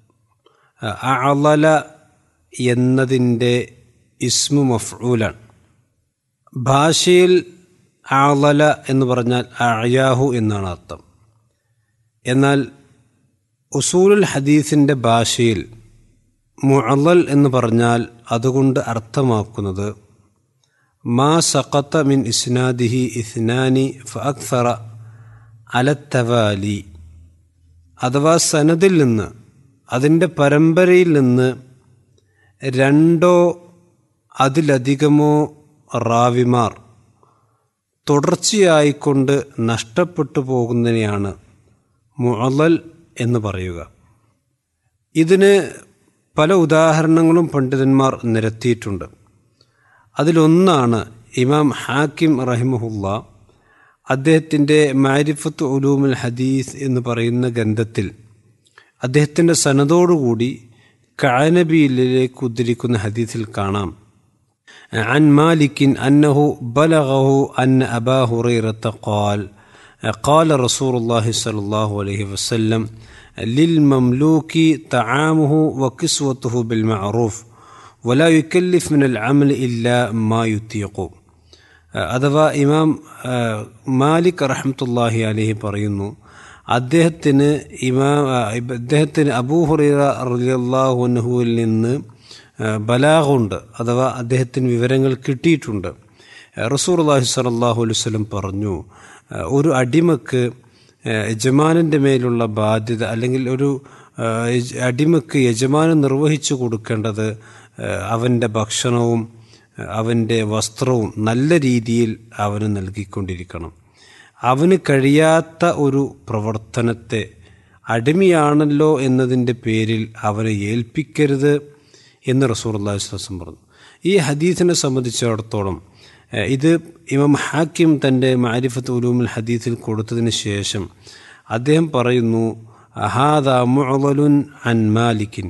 അഅലല എന്നതിൻ്റെ ഇസ്മു മഫ്ഊലാണ് ഭാഷയിൽ ആളല എന്ന് പറഞ്ഞാൽ അയാഹു എന്നാണ് അർത്ഥം എന്നാൽ ഉസൂലുൽ ഹദീസിൻ്റെ ഭാഷയിൽ മുഅല്ലൽ എന്ന് പറഞ്ഞാൽ അതുകൊണ്ട് അർത്ഥമാക്കുന്നത് മാ സഖത്ത മിൻ ഇസ്നാദിഹി ഇസ്നാനി ഫഅക്സറ അലത്തവാലി അഥവാ സനദിൽ നിന്ന് അതിൻ്റെ പരമ്പരയിൽ നിന്ന് രണ്ടോ അതിലധികമോ റാവിമാർ തുടർച്ചയായിക്കൊണ്ട് നഷ്ടപ്പെട്ടു പോകുന്നതിനെയാണ് മുഅലൽ എന്ന് പറയുക ഇതിന് പല ഉദാഹരണങ്ങളും പണ്ഡിതന്മാർ നിരത്തിയിട്ടുണ്ട് അതിലൊന്നാണ് ഇമാം ഹാക്കിം റഹിമഹുല്ല അദ്ദേഹത്തിൻ്റെ മാരിഫത്ത് ഉലൂമുൽ ഹദീസ് എന്ന് പറയുന്ന ഗ്രന്ഥത്തിൽ അദ്ദേഹത്തിൻ്റെ സനതോടുകൂടി കാനബിയിലേക്ക് ഉദ്ധരിക്കുന്ന ഹദീസിൽ കാണാം عن مالك أنه بلغه أن أبا هريرة قال قال رسول الله صلى الله عليه وسلم للمملوك طعامه وكسوته بالمعروف ولا يكلف من العمل إلا ما يطيق അഥവാ ഇമാം മാലിക് റഹ്മത്തുല്ലാഹി അലഹി പറയുന്നു അദ്ദേഹത്തിന് ഇമാം ആ, ഇബ്- അദ്ദേഹത്തിന് അബൂഹുറൈറ റളിയല്ലാഹുവിൽ നിന്ന് ആ, ബലാഗുണ്ട് അഥവാ അദ്ദേഹത്തിന് വിവരങ്ങൾ കിട്ടിയിട്ടുണ്ട് റസൂർ അള്ളാഹി സ്വല്ലല്ലാഹു അലൈഹി വസല്ലം പറഞ്ഞു ആ, ഒരു അടിമക്ക് ആ, യജമാനൻ്റെ മേലുള്ള ബാധ്യത അല്ലെങ്കിൽ ഒരു ആ, യജ- അടിമക്ക് യജമാനൻ നിർവഹിച്ചു കൊടുക്കേണ്ടത് ആ, അവൻ്റെ ഭക്ഷണവും ആ, അവൻ്റെ വസ്ത്രവും നല്ല രീതിയിൽ അവന് നൽകിക്കൊണ്ടിരിക്കണം അവന് കഴിയാത്ത ഒരു പ്രവർത്തനത്തെ അടിമയാണല്ലോ എന്നതിൻ്റെ പേരിൽ അവനെ ഏൽപ്പിക്കരുത് എന്ന് റസൂർ അള്ളാഹിസ്വസം പറഞ്ഞു ഈ ഹദീസിനെ സംബന്ധിച്ചിടത്തോളം ഏഹ്, ഇത് ഇമാം ഹാക്കിം തൻ്റെ മാരിഫത്ത് ഉലൂമുൽ ഹദീസിൽ കൊടുത്തതിന് ശേഷം അദ്ദേഹം പറയുന്നു അഹാദ മുഅലലുൻ അൻ മാലിക്കിൻ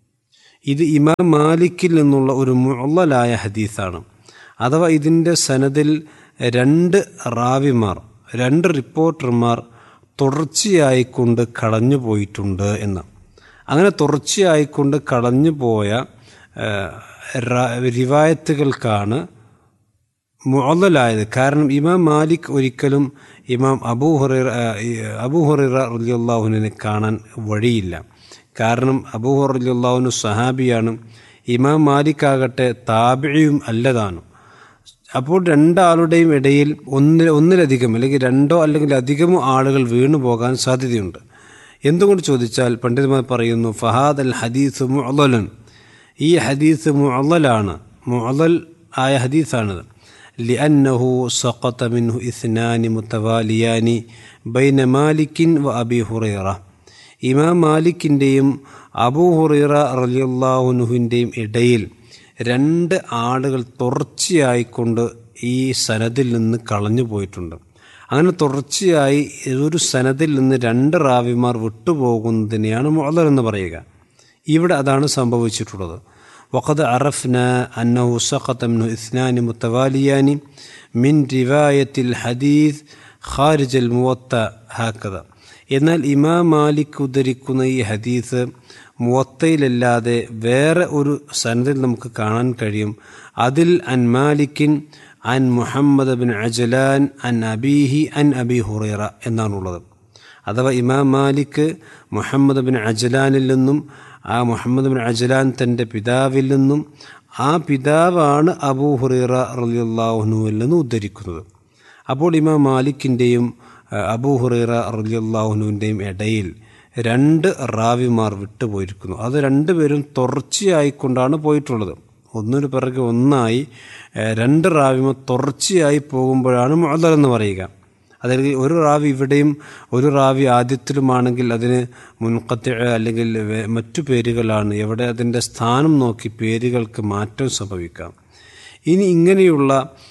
ഇത് ഇമാം മാലിക്കിൽ നിന്നുള്ള ഒരു മുഅല്ലലായ ഹദീസാണ് അഥവാ ഇതിൻ്റെ സനദിൽ രണ്ട് റാവിമാർ രണ്ട് റിപ്പോർട്ടർമാർ തുടർച്ചയായിക്കൊണ്ട് കളഞ്ഞു പോയിട്ടുണ്ട് എന്ന് അങ്ങനെ തുടർച്ചയായിക്കൊണ്ട് കളഞ്ഞു പോയ ഏഹ്, റാ- റിവായത്തുകൾക്കാണ് മുഅല്ലലായത് കാരണം ഇമാം മാലിക് ഒരിക്കലും ഇമാം അബൂ ഹുറൈറ അബൂ ഹുറൈറ റളിയല്ലാഹുവിനെ കാണാൻ വഴിയില്ല കാരണം അബൂ ഹുറൈറ റളിയല്ലാഹുവിന് സഹാബിയാണ് ഇമാം മാലിക് ആകട്ടെ താബിയും അല്ലതാനും അപ്പോൾ രണ്ടാളുടെയും ഇടയിൽ ഒന്നിൽ ഒന്നിലധികം അല്ലെങ്കിൽ രണ്ടോ അല്ലെങ്കിൽ അധികമോ ആളുകൾ വീണു പോകാൻ സാധ്യതയുണ്ട് എന്തുകൊണ്ട് ചോദിച്ചാൽ പണ്ഡിതന്മാർ പറയുന്നു ഫഹാദ് അൽ ഹദീസ് മുഅലൻ ഈ ഹദീസ് മുഅലലാണ് മുഅലൽ ആയ ഹദീസാണിത് لأنه سقط منه اثنان متواليان بين مالك وأبي هريرة ഇമാം മാലിക്കിൻ്റെയും അബൂ ഹുറൈറ റലിയല്ലാഹുനുഹിൻ്റെയും ഇടയിൽ രണ്ട് ആളുകൾ തുടർച്ചയായിക്കൊണ്ട് ഈ സനദിൽ നിന്ന് കളഞ്ഞു പോയിട്ടുണ്ട് അങ്ങനെ തുടർച്ചയായി ഒരു സനദിൽ നിന്ന് രണ്ട് റാവിമാർ വിട്ടുപോകുന്നതിനെയാണ് മുഅലൽ എന്ന് പറയുക ഇവിടെ അതാണ് സംഭവിച്ചിട്ടുള്ളത് وقد عرفنا أنه سقط منه اثنان متواليان من رواية الحديث خارج الموطأ هكذا എന്നാൽ ഇമാം മാലിക് ഉദ്ധരിക്കുന്ന ഈ ഹദീസ് മുവത്തയിലല്ലാതെ വേറെ ഒരു സനദിൽ നമുക്ക് കാണാൻ കഴിയും അതിൽ അൻ മാലിക്കിൻ അൻ മുഹമ്മദ് ബിൻ അജലാൻ അൻ അബീഹി അൻ അബി ഹുറൈറ എന്നാണുള്ളത് അഥവാ ഇമാം മാലിക് മുഹമ്മദ് ബിൻ അജലാനിൽ നിന്നും ആ മുഹമ്മദ് ബിൻ അജലാൻ തൻ്റെ പിതാവിൽ നിന്നും ആ പിതാവാണ് അബൂ ഹുറൈറ റലിയുല്ലാഹുനുവിൽ നിന്ന് ഉദ്ധരിക്കുന്നത് അപ്പോൾ ഇമാം മാലിക്കിൻ്റെയും അബൂ ഹുറൈറ റലിയുല്ലാഹുനുവിൻ്റെയും ഇടയിൽ രണ്ട് റാവിമാർ വിട്ടുപോയിരിക്കുന്നു അത് രണ്ടുപേരും തുടർച്ചയായിക്കൊണ്ടാണ് പോയിട്ടുള്ളത് ഒന്നിനു പിറകെ ഒന്നായി ഏഹ്, രണ്ട് റാവിമാർ തുടർച്ചയായി പോകുമ്പോഴാണ് മുഅദൽ എന്ന് പറയുക അതായത് ഒരു റാവി ഇവിടെയും ഒരു റാവി ആദ്യത്തിലുമാണെങ്കിൽ അതിന് മുൻകത്ത് അല്ലെങ്കിൽ വേ- മറ്റു പേരുകളാണ് എവിടെ അതിൻ്റെ സ്ഥാനം നോക്കി പേരുകൾക്ക് മാറ്റം സംഭവിക്കാം ഇനി ഇങ്ങനെയുള്ള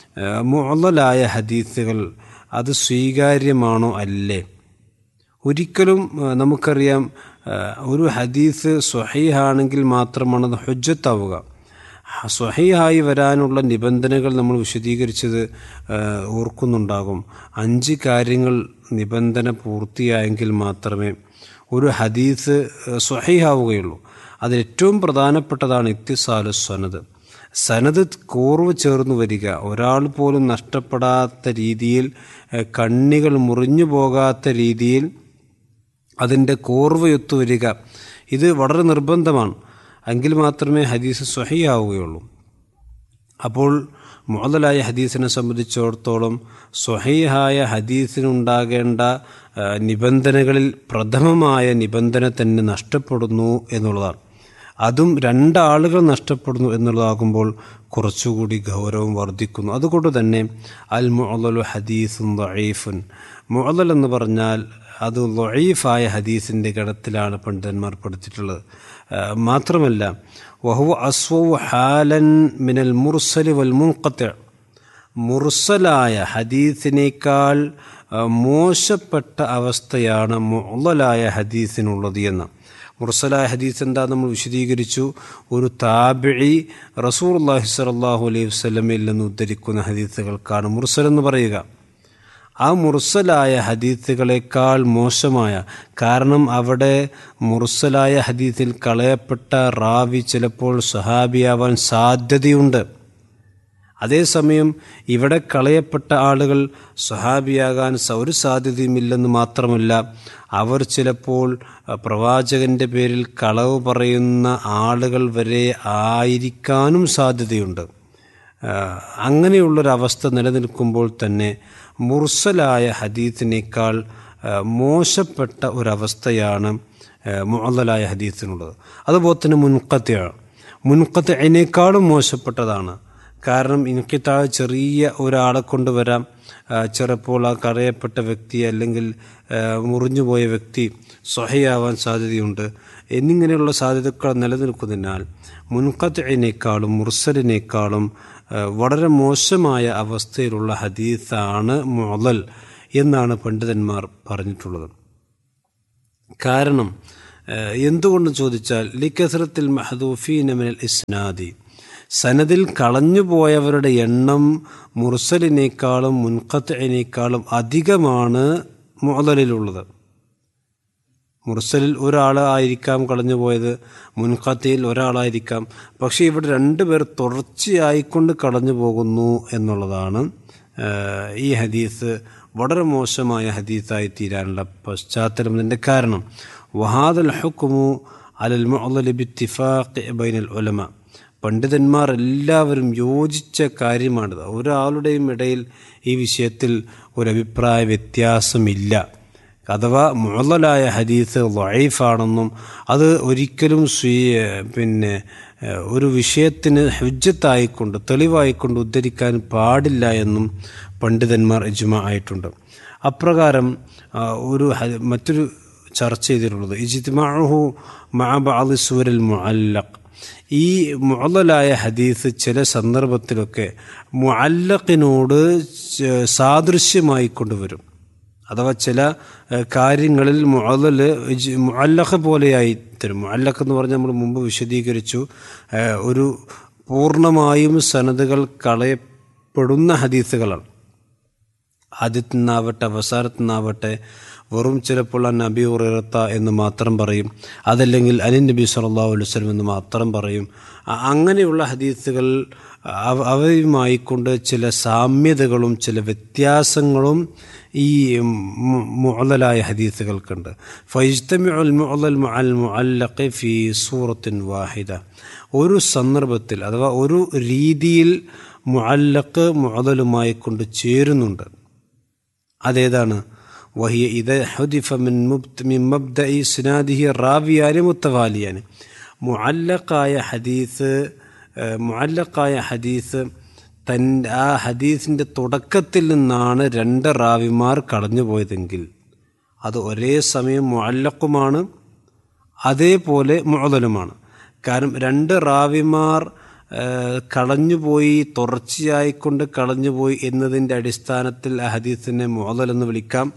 മുഅലായ ഹദീസുകൾ അത് സ്വീകാര്യമാണോ അല്ലേ ഒരിക്കലും ആ, നമുക്കറിയാം ആ, ഒരു ഹദീസ് സ്വഹീഹാണെങ്കിൽ മാത്രമാണ് അത് ഹുജ്ജത്താവുക ഹ- സ്വഹീഹായി വരാനുള്ള നിബന്ധനകൾ നമ്മൾ വിശദീകരിച്ചത് ആ, ഓർക്കുന്നുണ്ടാകും അഞ്ച് കാര്യങ്ങൾ നിബന്ധന പൂർത്തിയായെങ്കിൽ മാത്രമേ ഒരു ഹദീസ് ആ, സ്വഹീഹാവുകയുള്ളൂ അതിൽ ഏറ്റവും പ്രധാനപ്പെട്ടതാണ് ഇത്തിസാലു സനത് സനത് കൂർവ് ചേർന്ന് വരിക ഒരാൾ പോലും നഷ്ടപ്പെടാത്ത രീതിയിൽ ആ, കണ്ണികൾ മുറിഞ്ഞു പോകാത്ത രീതിയിൽ അതിൻ്റെ കോർവയൊത്തു വരിക ഇത് വളരെ നിർബന്ധമാണ് എങ്കിൽ മാത്രമേ ഹദീസ് സ്വഹിയാവുകയുള്ളൂ അപ്പോൾ മുതലായ ഹദീസിനെ സംബന്ധിച്ചിടത്തോളം സ്വഹീഹായ ഹദീസിനുണ്ടാകേണ്ട ആ, നിബന്ധനകളിൽ പ്രഥമമായ നിബന്ധന തന്നെ നഷ്ടപ്പെടുന്നു എന്നുള്ളതാണ് അതും രണ്ടാളുകൾ നഷ്ടപ്പെടുന്നു എന്നുള്ളതാകുമ്പോൾ കുറച്ചുകൂടി ഗൗരവം വർദ്ധിക്കുന്നു അതുകൊണ്ട് തന്നെ അൽ മുഅലു ഹദീസും ദഈഫുൻ മുഅലൽ എന്ന് പറഞ്ഞാൽ അത് ലൊയീഫായ ഹദീസിൻ്റെ ഗണത്തിലാണ് പണ്ഡിതന്മാർ പഠിച്ചിട്ടുള്ളത് ആ, മാത്രമല്ല വഹു അസ്വു ഹാലൻ മിനൽ മുർസലി വൽ മുൻഖത്ത് മുർസലായ ഹദീസിനേക്കാൾ ആ, മോശപ്പെട്ട അവസ്ഥയാണ് മുഅലായ ഹദീസിനുള്ളത് എന്ന് മുർസലായ ഹദീസ് എന്താ നമ്മൾ വിശദീകരിച്ചു ഒരു താബിഴി റസൂർ അള്ളാഹി സ്വല്ലല്ലാഹു അലൈഹി വസല്ലമയിൽ നിന്ന് ഉദ്ധരിക്കുന്ന ഹദീസുകൾക്കാണ് മുർസൽ എന്ന് പറയുക ആ മുർസലായ ഹദീസുകളെക്കാൾ മോശമായ കാരണം അവിടെ മുർസലായ ഹദീസിൽ കളയപ്പെട്ട റാവി ചിലപ്പോൾ സഹാബിയാവാൻ സാധ്യതയുണ്ട് അതേസമയം ഇവിടെ കളയപ്പെട്ട ആളുകൾ സ്വഹാബിയാകാൻ സ- ഒരു സാധ്യതയുമില്ലെന്ന് മാത്രമല്ല അവർ ചിലപ്പോൾ അഹ്, പ്രവാചകന്റെ പേരിൽ കളവ് പറയുന്ന ആളുകൾ വരെ ആയിരിക്കാനും സാധ്യതയുണ്ട് ആഹ്, അങ്ങനെയുള്ളൊരവസ്ഥ നിലനിൽക്കുമ്പോൾ തന്നെ മുർസലായ ഹദീത്തിനേക്കാൾ ആഹ്, മോശപ്പെട്ട ഒരവസ്ഥയാണ് മുഅല്ലലായ ഹദീത്തിനുള്ളത് അതുപോലെ തന്നെ മുൻകത്തയാണ് മുൻകത്തിനേക്കാളും മോശപ്പെട്ടതാണ് കാരണം ഇൻകിത്താ ചെറിയ ഒരാളെ കൊണ്ടുവരാം ആ, ചിലപ്പോൾ ആ കറയപ്പെട്ട വ്യക്തി അല്ലെങ്കിൽ ആ, മുറിഞ്ഞുപോയ വ്യക്തി സ്വഹയാവാൻ സാധ്യതയുണ്ട് എന്നിങ്ങനെയുള്ള സാധ്യതകൾ നിലനിൽക്കുന്നതിനാൽ മുൻകത്തിനേക്കാളും മുർസലിനേക്കാളും ആ, വളരെ മോശമായ അവസ്ഥയിലുള്ള ഹദീസാണ് മുഅലൽ എന്നാണ് പണ്ഡിതന്മാർ പറഞ്ഞിട്ടുള്ളത് കാരണം ഏഹ്, എന്തുകൊണ്ട് ചോദിച്ചാൽ ലിക്കസറത്തിൽ മഹദൂഫീന മിനൽ ഇസ്നാദി സനദിൽ കളഞ്ഞുപോയവരുടെ എണ്ണം മുർസലിനേക്കാളും മുൻകത്തിനേക്കാളും അധികമാണ് മുതലിലുള്ളത് മുർസലിൽ ഒരാൾ ആയിരിക്കാം കളഞ്ഞുപോയത് മുൻകത്തിയിൽ ഒരാളായിരിക്കാം പക്ഷേ ഇവിടെ രണ്ടുപേർ തുടർച്ചയായിക്കൊണ്ട് കളഞ്ഞു പോകുന്നു എന്നുള്ളതാണ് ഏഹ്, ഈ ഹദീസ് വളരെ മോശമായ ഹദീസായി തീരാനുള്ള പശ്ചാത്തലം ഇതിൻ്റെ കാരണം വഹാദൽ ഹുക്കുമു അലൽ മുഅല്ലി ബിത്തിഫാഖ് ബൈനൽ ഉലമ പണ്ഡിതന്മാർ എല്ലാവരും യോജിച്ച കാര്യമാണിത് ഒരാളുടെയും ഇടയിൽ ഈ വിഷയത്തിൽ ഒരു അഭിപ്രായ വ്യത്യാസമില്ല അഥവാ മുഴലായ ഹദീസ് വൈഫാണെന്നും അത് ഒരിക്കലും സ്വീ- പിന്നെ ഏഹ്, ഒരു വിഷയത്തിന് ഹുജ്ജത്തായിക്കൊണ്ട് തെളിവായിക്കൊണ്ട് ഉദ്ധരിക്കാൻ പാടില്ല എന്നും പണ്ഡിതന്മാർ ഇജ്മ ആയിട്ടുണ്ട് അപ്രകാരം ആ, ഒരു ഹ- മറ്റൊരു ചർച്ച ചെയ്തിട്ടുള്ളത് ഇജിത്മാഹു മഅബഅദ് സൂരൽ മുഅല്ലഖ് ഈ മുഅല്ലലായ ഹദീസ് ചില സന്ദർഭത്തിലൊക്കെ മുഅല്ലഖിനോട് ച- സാദൃശ്യമായി കൊണ്ടുവരും അഥവാ ചില ഏഹ്, കാര്യങ്ങളിൽ മുഅല്ലല് ഇജ്- മുഅല്ലഖ് പോലെയായി തരും മുഅല്ലഖ് എന്ന് പറഞ്ഞാൽ നമ്മൾ മുമ്പ് വിശദീകരിച്ചു ഏഹ്, ഒരു പൂർണ്ണമായും സനതുകൾ കളയപ്പെടുന്ന ഹദീസുകളാണ് ആദ്യത്തിൽ നിന്നാവട്ടെ അവസാനത്തിൽ നിന്നാവട്ടെ വെറും ചിലപ്പോൾ ആ നബി ഉറത്ത എന്ന് മാത്രം പറയും അതല്ലെങ്കിൽ അലി നബി സല്ലല്ലാഹു അലൈഹി വസല്ലം എന്ന് മാത്രം പറയും അ- അങ്ങനെയുള്ള ഹദീസുകൾ അവ അവയുമായി കൊണ്ട് ചില സാമ്യതകളും ചില വ്യത്യാസങ്ങളും ഈ മു- മുഅല്ലലായ ഹദീസുകൾക്കുണ്ട് ഫൈജ്തമിഉൽ മുഅല്ലൽ മുഅൽ മുഅല്ലഖി ഫി സൂറത്തിൻ വാഹിദ ഒരു സന്ദർഭത്തിൽ അഥവാ ഒരു രീതിയിൽ മുഅല്ലഖ് മുഅദലുമായി കൊണ്ട് ചേരുന്നുണ്ട് അതേതാണ് വഹിയ ഇത് ഹുദിഫ മിൻ മുബ്ത മിൻ മബ്ദഇ സിനാദിഹി റാവിയാനി മുത്തവാലിയാനി മുഅല്ലഖായ ഹദീസ് ഏഹ്, മുഅല്ലഖായ ഹദീസ് തൻ ആ ഹദീസിൻ്റെ തുടക്കത്തിൽ നിന്നാണ് രണ്ട് റാവിമാർ കടന്നുപോയതെങ്കിൽ അത് ഒരേ സമയം മുഅല്ലഖുമാണ് അതേപോലെ മുഅദലുമാണ് കാരണം രണ്ട് റാവിമാർ ഏഹ്, കളഞ്ഞുപോയി തുടർച്ചയായിക്കൊണ്ട് കളഞ്ഞുപോയി എന്നതിൻ്റെ അടിസ്ഥാനത്തിൽ ആ ഹദീസിനെ മുഅദൽ എന്ന് വിളിക്കാം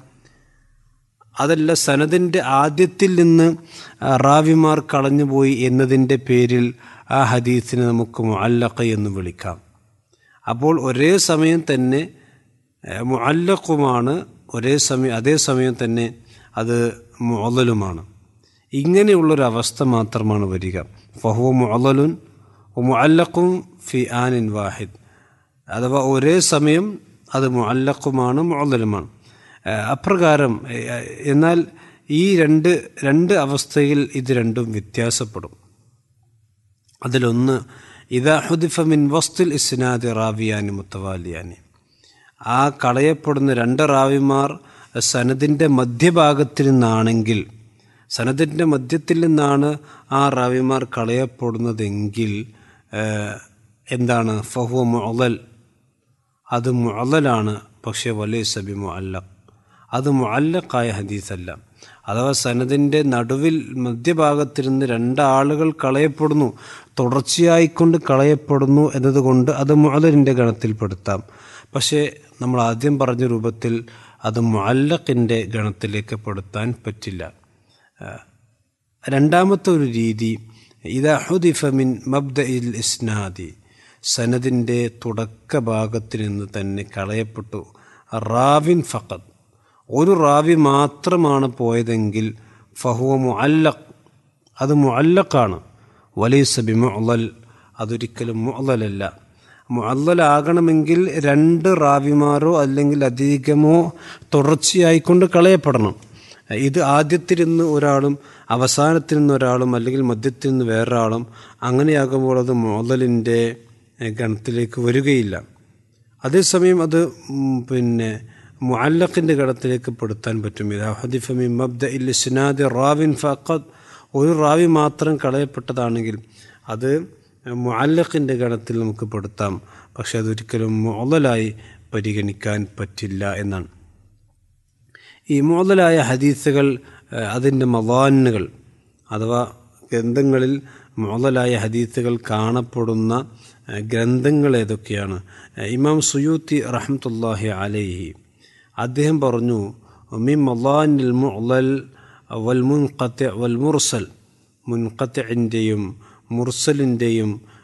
അതല്ല സനദിൻ്റെ ആദ്യത്തിൽ നിന്ന് ആ, റാവിമാർ കളഞ്ഞുപോയി എന്നതിൻ്റെ പേരിൽ ആ ഹദീസിനെ നമുക്ക് മുഅല്ലഖ എന്ന് വിളിക്കാം അപ്പോൾ ഒരേ സമയം തന്നെ ഏഹ്, മുഅല്ലഖുമാണ് ഒരേ സമയം അതേ സമയം തന്നെ അത് മുഅദലുമാണ് ഇങ്ങനെയുള്ളൊരവസ്ഥ മാത്രമാണ് വരിക ഫഹുവ മുഅദലുൻ മുഅല്ലഖും ഫി ആനിൻ വാഹിദ് അഥവാ ഒരേ സമയം അത് മുഅല്ലഖുമാണ് മുഅദലുമാണ് ഏഹ്, അപ്രകാരം ഏഹ്, എന്നാൽ ഈ രണ്ട് രണ്ട് അവസ്ഥയിൽ ഇത് രണ്ടും വ്യത്യാസപ്പെടും അതിലൊന്ന് ഇതാ ഹുദിഫ മിൻ വസ്തുൽ ഇസ്നാദി റാവിയാനി മുത്തവാലിയാനി ആ കളയപ്പെടുന്ന രണ്ട് റാവിമാർ സനദിൻ്റെ മധ്യഭാഗത്തിൽ നിന്നാണെങ്കിൽ സനദിൻ്റെ മധ്യത്തിൽ നിന്നാണ് ആ റാവിമാർ കളയപ്പെടുന്നതെങ്കിൽ ഏഹ്, എന്താണ് ഫഹുവ മുഅലൽ അത് മുഅലലാണ് പക്ഷേ വലിയ സബി മുഅല്ലഖ് അത് മുഅല്ലഖായ ഹദീസല്ല അഥവാ സനദിൻ്റെ നടുവിൽ മധ്യഭാഗത്തിരുന്ന് രണ്ടാളുകൾ കളയപ്പെടുന്നു തുടർച്ചയായിക്കൊണ്ട് കളയപ്പെടുന്നു എന്നതുകൊണ്ട് അത് മുഅലലിൻ്റെ ഗണത്തിൽപ്പെടുത്താം പക്ഷേ നമ്മൾ ആദ്യം പറഞ്ഞ രൂപത്തിൽ അത് മുഅല്ലഖിൻ്റെ ഗണത്തിലേക്ക് പെടുത്താൻ പറ്റില്ല രണ്ടാമത്തെ ഒരു രീതി ഇതാ ഹുദിഫ മിൻ മബ്ദ ഇൽ ഇസ്നാദി സനദിൻ്റെ തുടക്ക ഭാഗത്തിൽ നിന്ന് തന്നെ കളയപ്പെട്ടു റാവിൻ ഫഖദ് ഒരു റാവി മാത്രമാണ് പോയതെങ്കിൽ ഫഹുവ മുഅല്ലഖ് അത് മുഅല്ലഖാണ് വലൈസ ബി മുഅലൽ അതൊരിക്കലും മുഅലല്ല മുഅല്ലലാകണമെങ്കിൽ രണ്ട് റാവിമാരോ അല്ലെങ്കിൽ അധികമോ തുടർച്ചയായിക്കൊണ്ട് കളയപ്പെടണം ഇത് ആദ്യത്തിൽ നിന്ന് ഒരാളും അവസാനത്തിൽ നിന്ന് ഒരാളും അല്ലെങ്കിൽ മധ്യത്തിൽ നിന്ന് വേറൊരാളും അങ്ങനെയാകുമ്പോൾ അത് മുതലിൻ്റെ ഗണത്തിലേക്ക് വരികയില്ല അതേസമയം അത് ഉം, പിന്നെ മുഅല്ലഖിൻ്റെ ഗണത്തിലേക്ക് പെടുത്താൻ പറ്റും ഇത് ഹദിഫമി മബ്ദ ഇൽ സിനാദ് റാവിൻ ഫഖദ് ഒരു റാവി മാത്രം കളയപ്പെട്ടതാണെങ്കിൽ അത് മുഅല്ലഖിൻ്റെ ഗണത്തിൽ നമുക്ക് പെടുത്താം പക്ഷെ അതൊരിക്കലും മുഅല്ലലായി പരിഗണിക്കാൻ പറ്റില്ല എന്നാണ് ഈ മുതലായ ഹദീസുകൾ ഏഹ്, അതിൻ്റെ മവാനുകൾ അഥവാ ഗ്രന്ഥങ്ങളിൽ മുതലായ ഹദീസുകൾ കാണപ്പെടുന്ന ഏഹ്, ഗ്രന്ഥങ്ങൾ ഏതൊക്കെയാണ് ഏഹ്, ഇമാം സുയൂത്തി റഹ്മത്തുല്ലാഹി അലൈഹി അദ്ദേഹം പറഞ്ഞു മി മലാനിൽ മുഅലൽ വൽ മുൻഖത്തി വൽ മുർസൽ മുൻഖത്തിൻ്റെയും മുർസലിൻ്റെയും